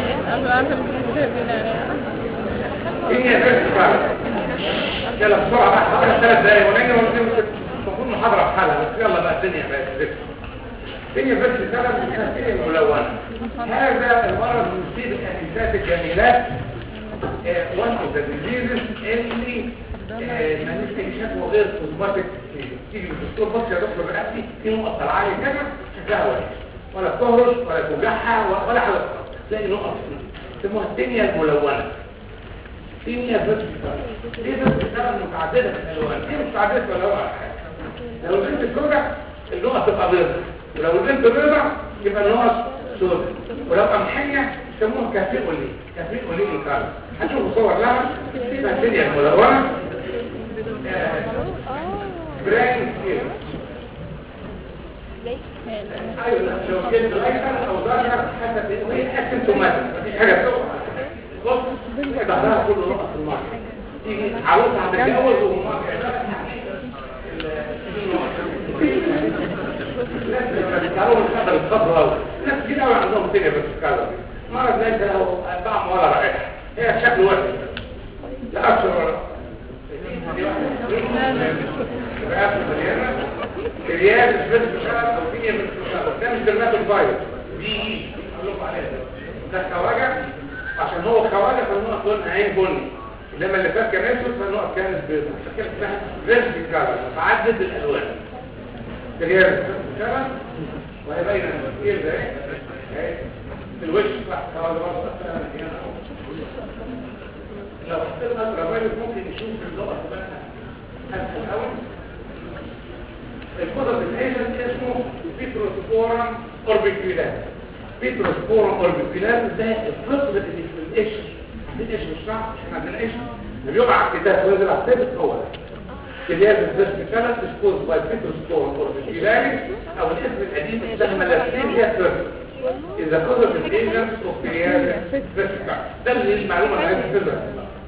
[SPEAKER 1] دنيا بس فعلا يلا بسرعة بقى حضرة ثلاث دقايق ونجي المفروض محاضرة في حالها بس يلا بقى الدنيا بقى الدنيا بس سبب الخلفية الملونة هذا المرض يصيب الأنسات الجميلات one of the diseases اللي ما نفسي شكوى غير كوزماتيك تيجي للدكتور بص يا دكتور رقبتي في نقط طالعه كده شكلها وحش ولا بتهرش ولا توجعها ولا حاجه تلاقي نقط يسموها التينيا الملونه تينيا فيرتيكال دي فيرتيكال متعدده في الالوان دي متعدده في الالوان لو البنت سوداء اللغه تبقى بيضاء ولو البنت بيضاء يبقى اللغه سوداء ولو قمحيه يسموها كافيه اولي كافيه اولي كارل هتشوفوا صور لها اسمها التينيا الملونه براين كتير ايوه لو كنت ايسر او ظاهر حتى وهي اسيمتوماتيك مفيش حاجه بتقع بص ظهرها كله نقط في الميه تيجي عروسه هتتجوز وما قالوا مش قادر يتصبروا قوي ناس كتير قوي عندهم تانية بس كذا مرض ليس له طعم ولا رائحه هي شكل وحش لا اكثر ولا رئاسة مليانة رياض مش بس بشرط او دنيا مش بشرط ده مش درمات الفايروس دي ايه اقول لكم عليها ده خواجه عشان هو خواجه فالنقط لونها عين بني انما اللي فات كان اسود فالنقط كانت بيضاء عشان كده اسمها فيرتي كارل متعدد الالوان رياض بشرط وهي باينه كتير ده اهي في الوش بتاع خواجه برضه لو حطينا الرمايل ممكن نشوف النقط بقى اسهل قوي الكتب الايجنت اسمه بيتروسبورم اوربيكولار بيتروسبورم اوربيكولار ده الفطر اللي في القشر عندنا قشر مش صعب احنا عندنا قشر اللي بيقع على الكتاب وينزل على الثابت هو ده كليات الفيرتيكالس تسكوز باي بيتروسبورم اوربيكولار او الاسم القديم ده ملاسين هي الفيرتيكال اذا كتب الايجنت اوف كليات فيرتيكال ده اللي المعلومه اللي عايز تفهمها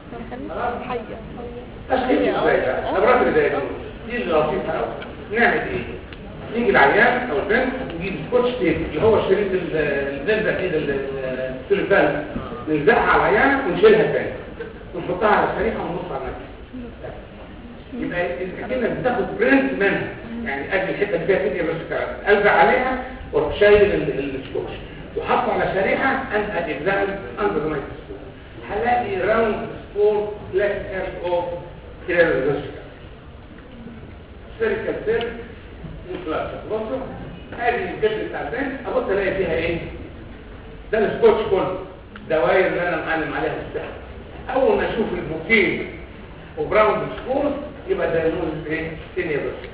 [SPEAKER 1] تشخيص ازاي بقى خبرات ازاي دي اللي لطيفه قوي نعمل ايه نيجي العيان او البنت نجيب سكوتش تيب اللي هو شريط الزلزة كده التلفان نلزقها على العيان ونشيلها تاني ونحطها على الشريحه ونبص على النفس يبقى كأنك بتاخد برنت منها يعني ادي الحته اللي فيها كده بس الزق عليها واروح شايل السكوتش وحطه على شريحه انت هتلزقه اندر ذا مايكروسكوب هلاقي راوند سبور بلاك كارت اوف كده الفيرتيكال سيركل سيرك انفلاكشن بصوا ادي الجلد بتاع البنت ابص الاقي فيها ايه ده السكوتش كله دواير اللي انا معلم عليها السحر اول ما اشوف البوكين وبراوند سكور يبقى ده لون ايه سينيا بس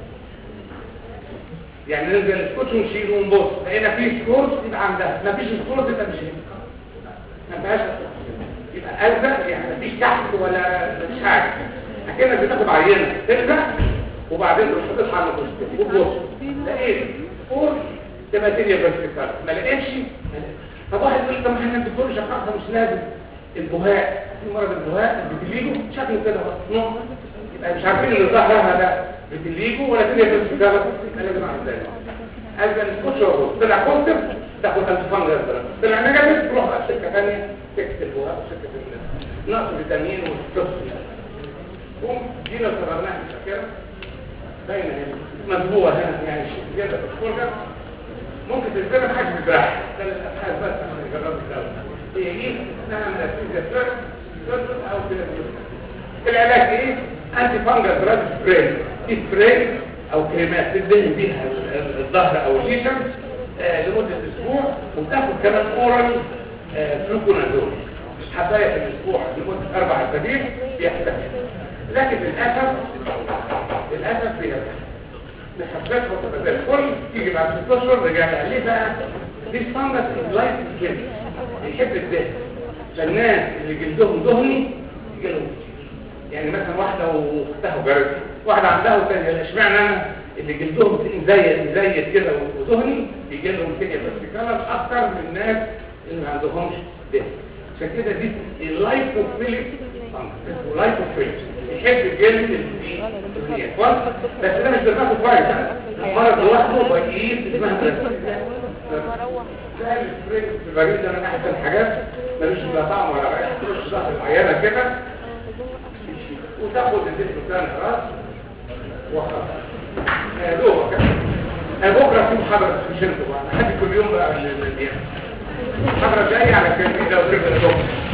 [SPEAKER 1] يعني ننزل السكوتش ونشيله ونبص لقينا فيه سكورز يبقى عندها ما فيش سكورز يبقى مش ما فيهاش يبقى ألزق يعني مفيش تحت ولا مفيش حاجة أكنك بتاخد عينة تلزق وبعدين تروح حاططها على الميكروسكوب وتبص لقيت فور تبقى تانية فيرتيكال ما لقيتش طب واحد يقول طب ما احنا الدكتور شخصها مش لازم البهاء في مرض البهاء بتليجو شكله كده نوع يبقى مش عارفين اللي ظهرها ده بتليجو ولا تانية فيرتيكال لازم اعمل ازاي قال ده السكوتش طلع بوزيتيف تاخد الفانجر طلع نيجاتيف تروح بقى سكه ثانيه سكه البهاء وسكه نقص فيتامين والتوكسين قوم جينا صغرناها في الشكل باينه هنا مدبوعه هنا يعني كده الفرجه ممكن تستخدم حجم الجراح ده الابحاث بس عشان يجربوا الاول هي دي اسمها منافيزيا سيرف سيرف او كده العلاج ايه انتي فانجل دراج سبراي دي سبراي او كريمات تدهن بيها الظهر او الليشن آه لمده اسبوع وتاخد كمان اورال آه فلوكونازول حبايه في الاسبوع لمده اربع اسابيع بيحتاج لكن للاسف للاسف بيرجع نحبسها وتبقى زي الفل تيجي بعد ست اشهر رجعنا ليه بقى دي ستاندرد لايف كده بيحب الدهن فالناس اللي جلدهم دهني يجيلهم يعني مثلا واحده واختها وجارتها واحده عندها وثانيه اشمعنى انا اللي جلدهم زي زي كده ودهني بيجي لهم ثانيه بس كلام اكتر من الناس اللي ما عندهمش دهن عشان كده دي اللايفوفيليك اسمه لايفوفيليك يحب الجلد اللي كويس بس ده مش درجاته كويس المرض لوحده بقيت اسمها ده السبرينج في البريد ده من احسن الحاجات ملوش لا طعم ولا ريحه تخش ضغط معينه كده وتاخد الزيت بتاعنا راس وخلاص دوبك بكره في محاضره مش انتوا بقى حد كل يوم بقى المحاضره جايه على كان في لو كده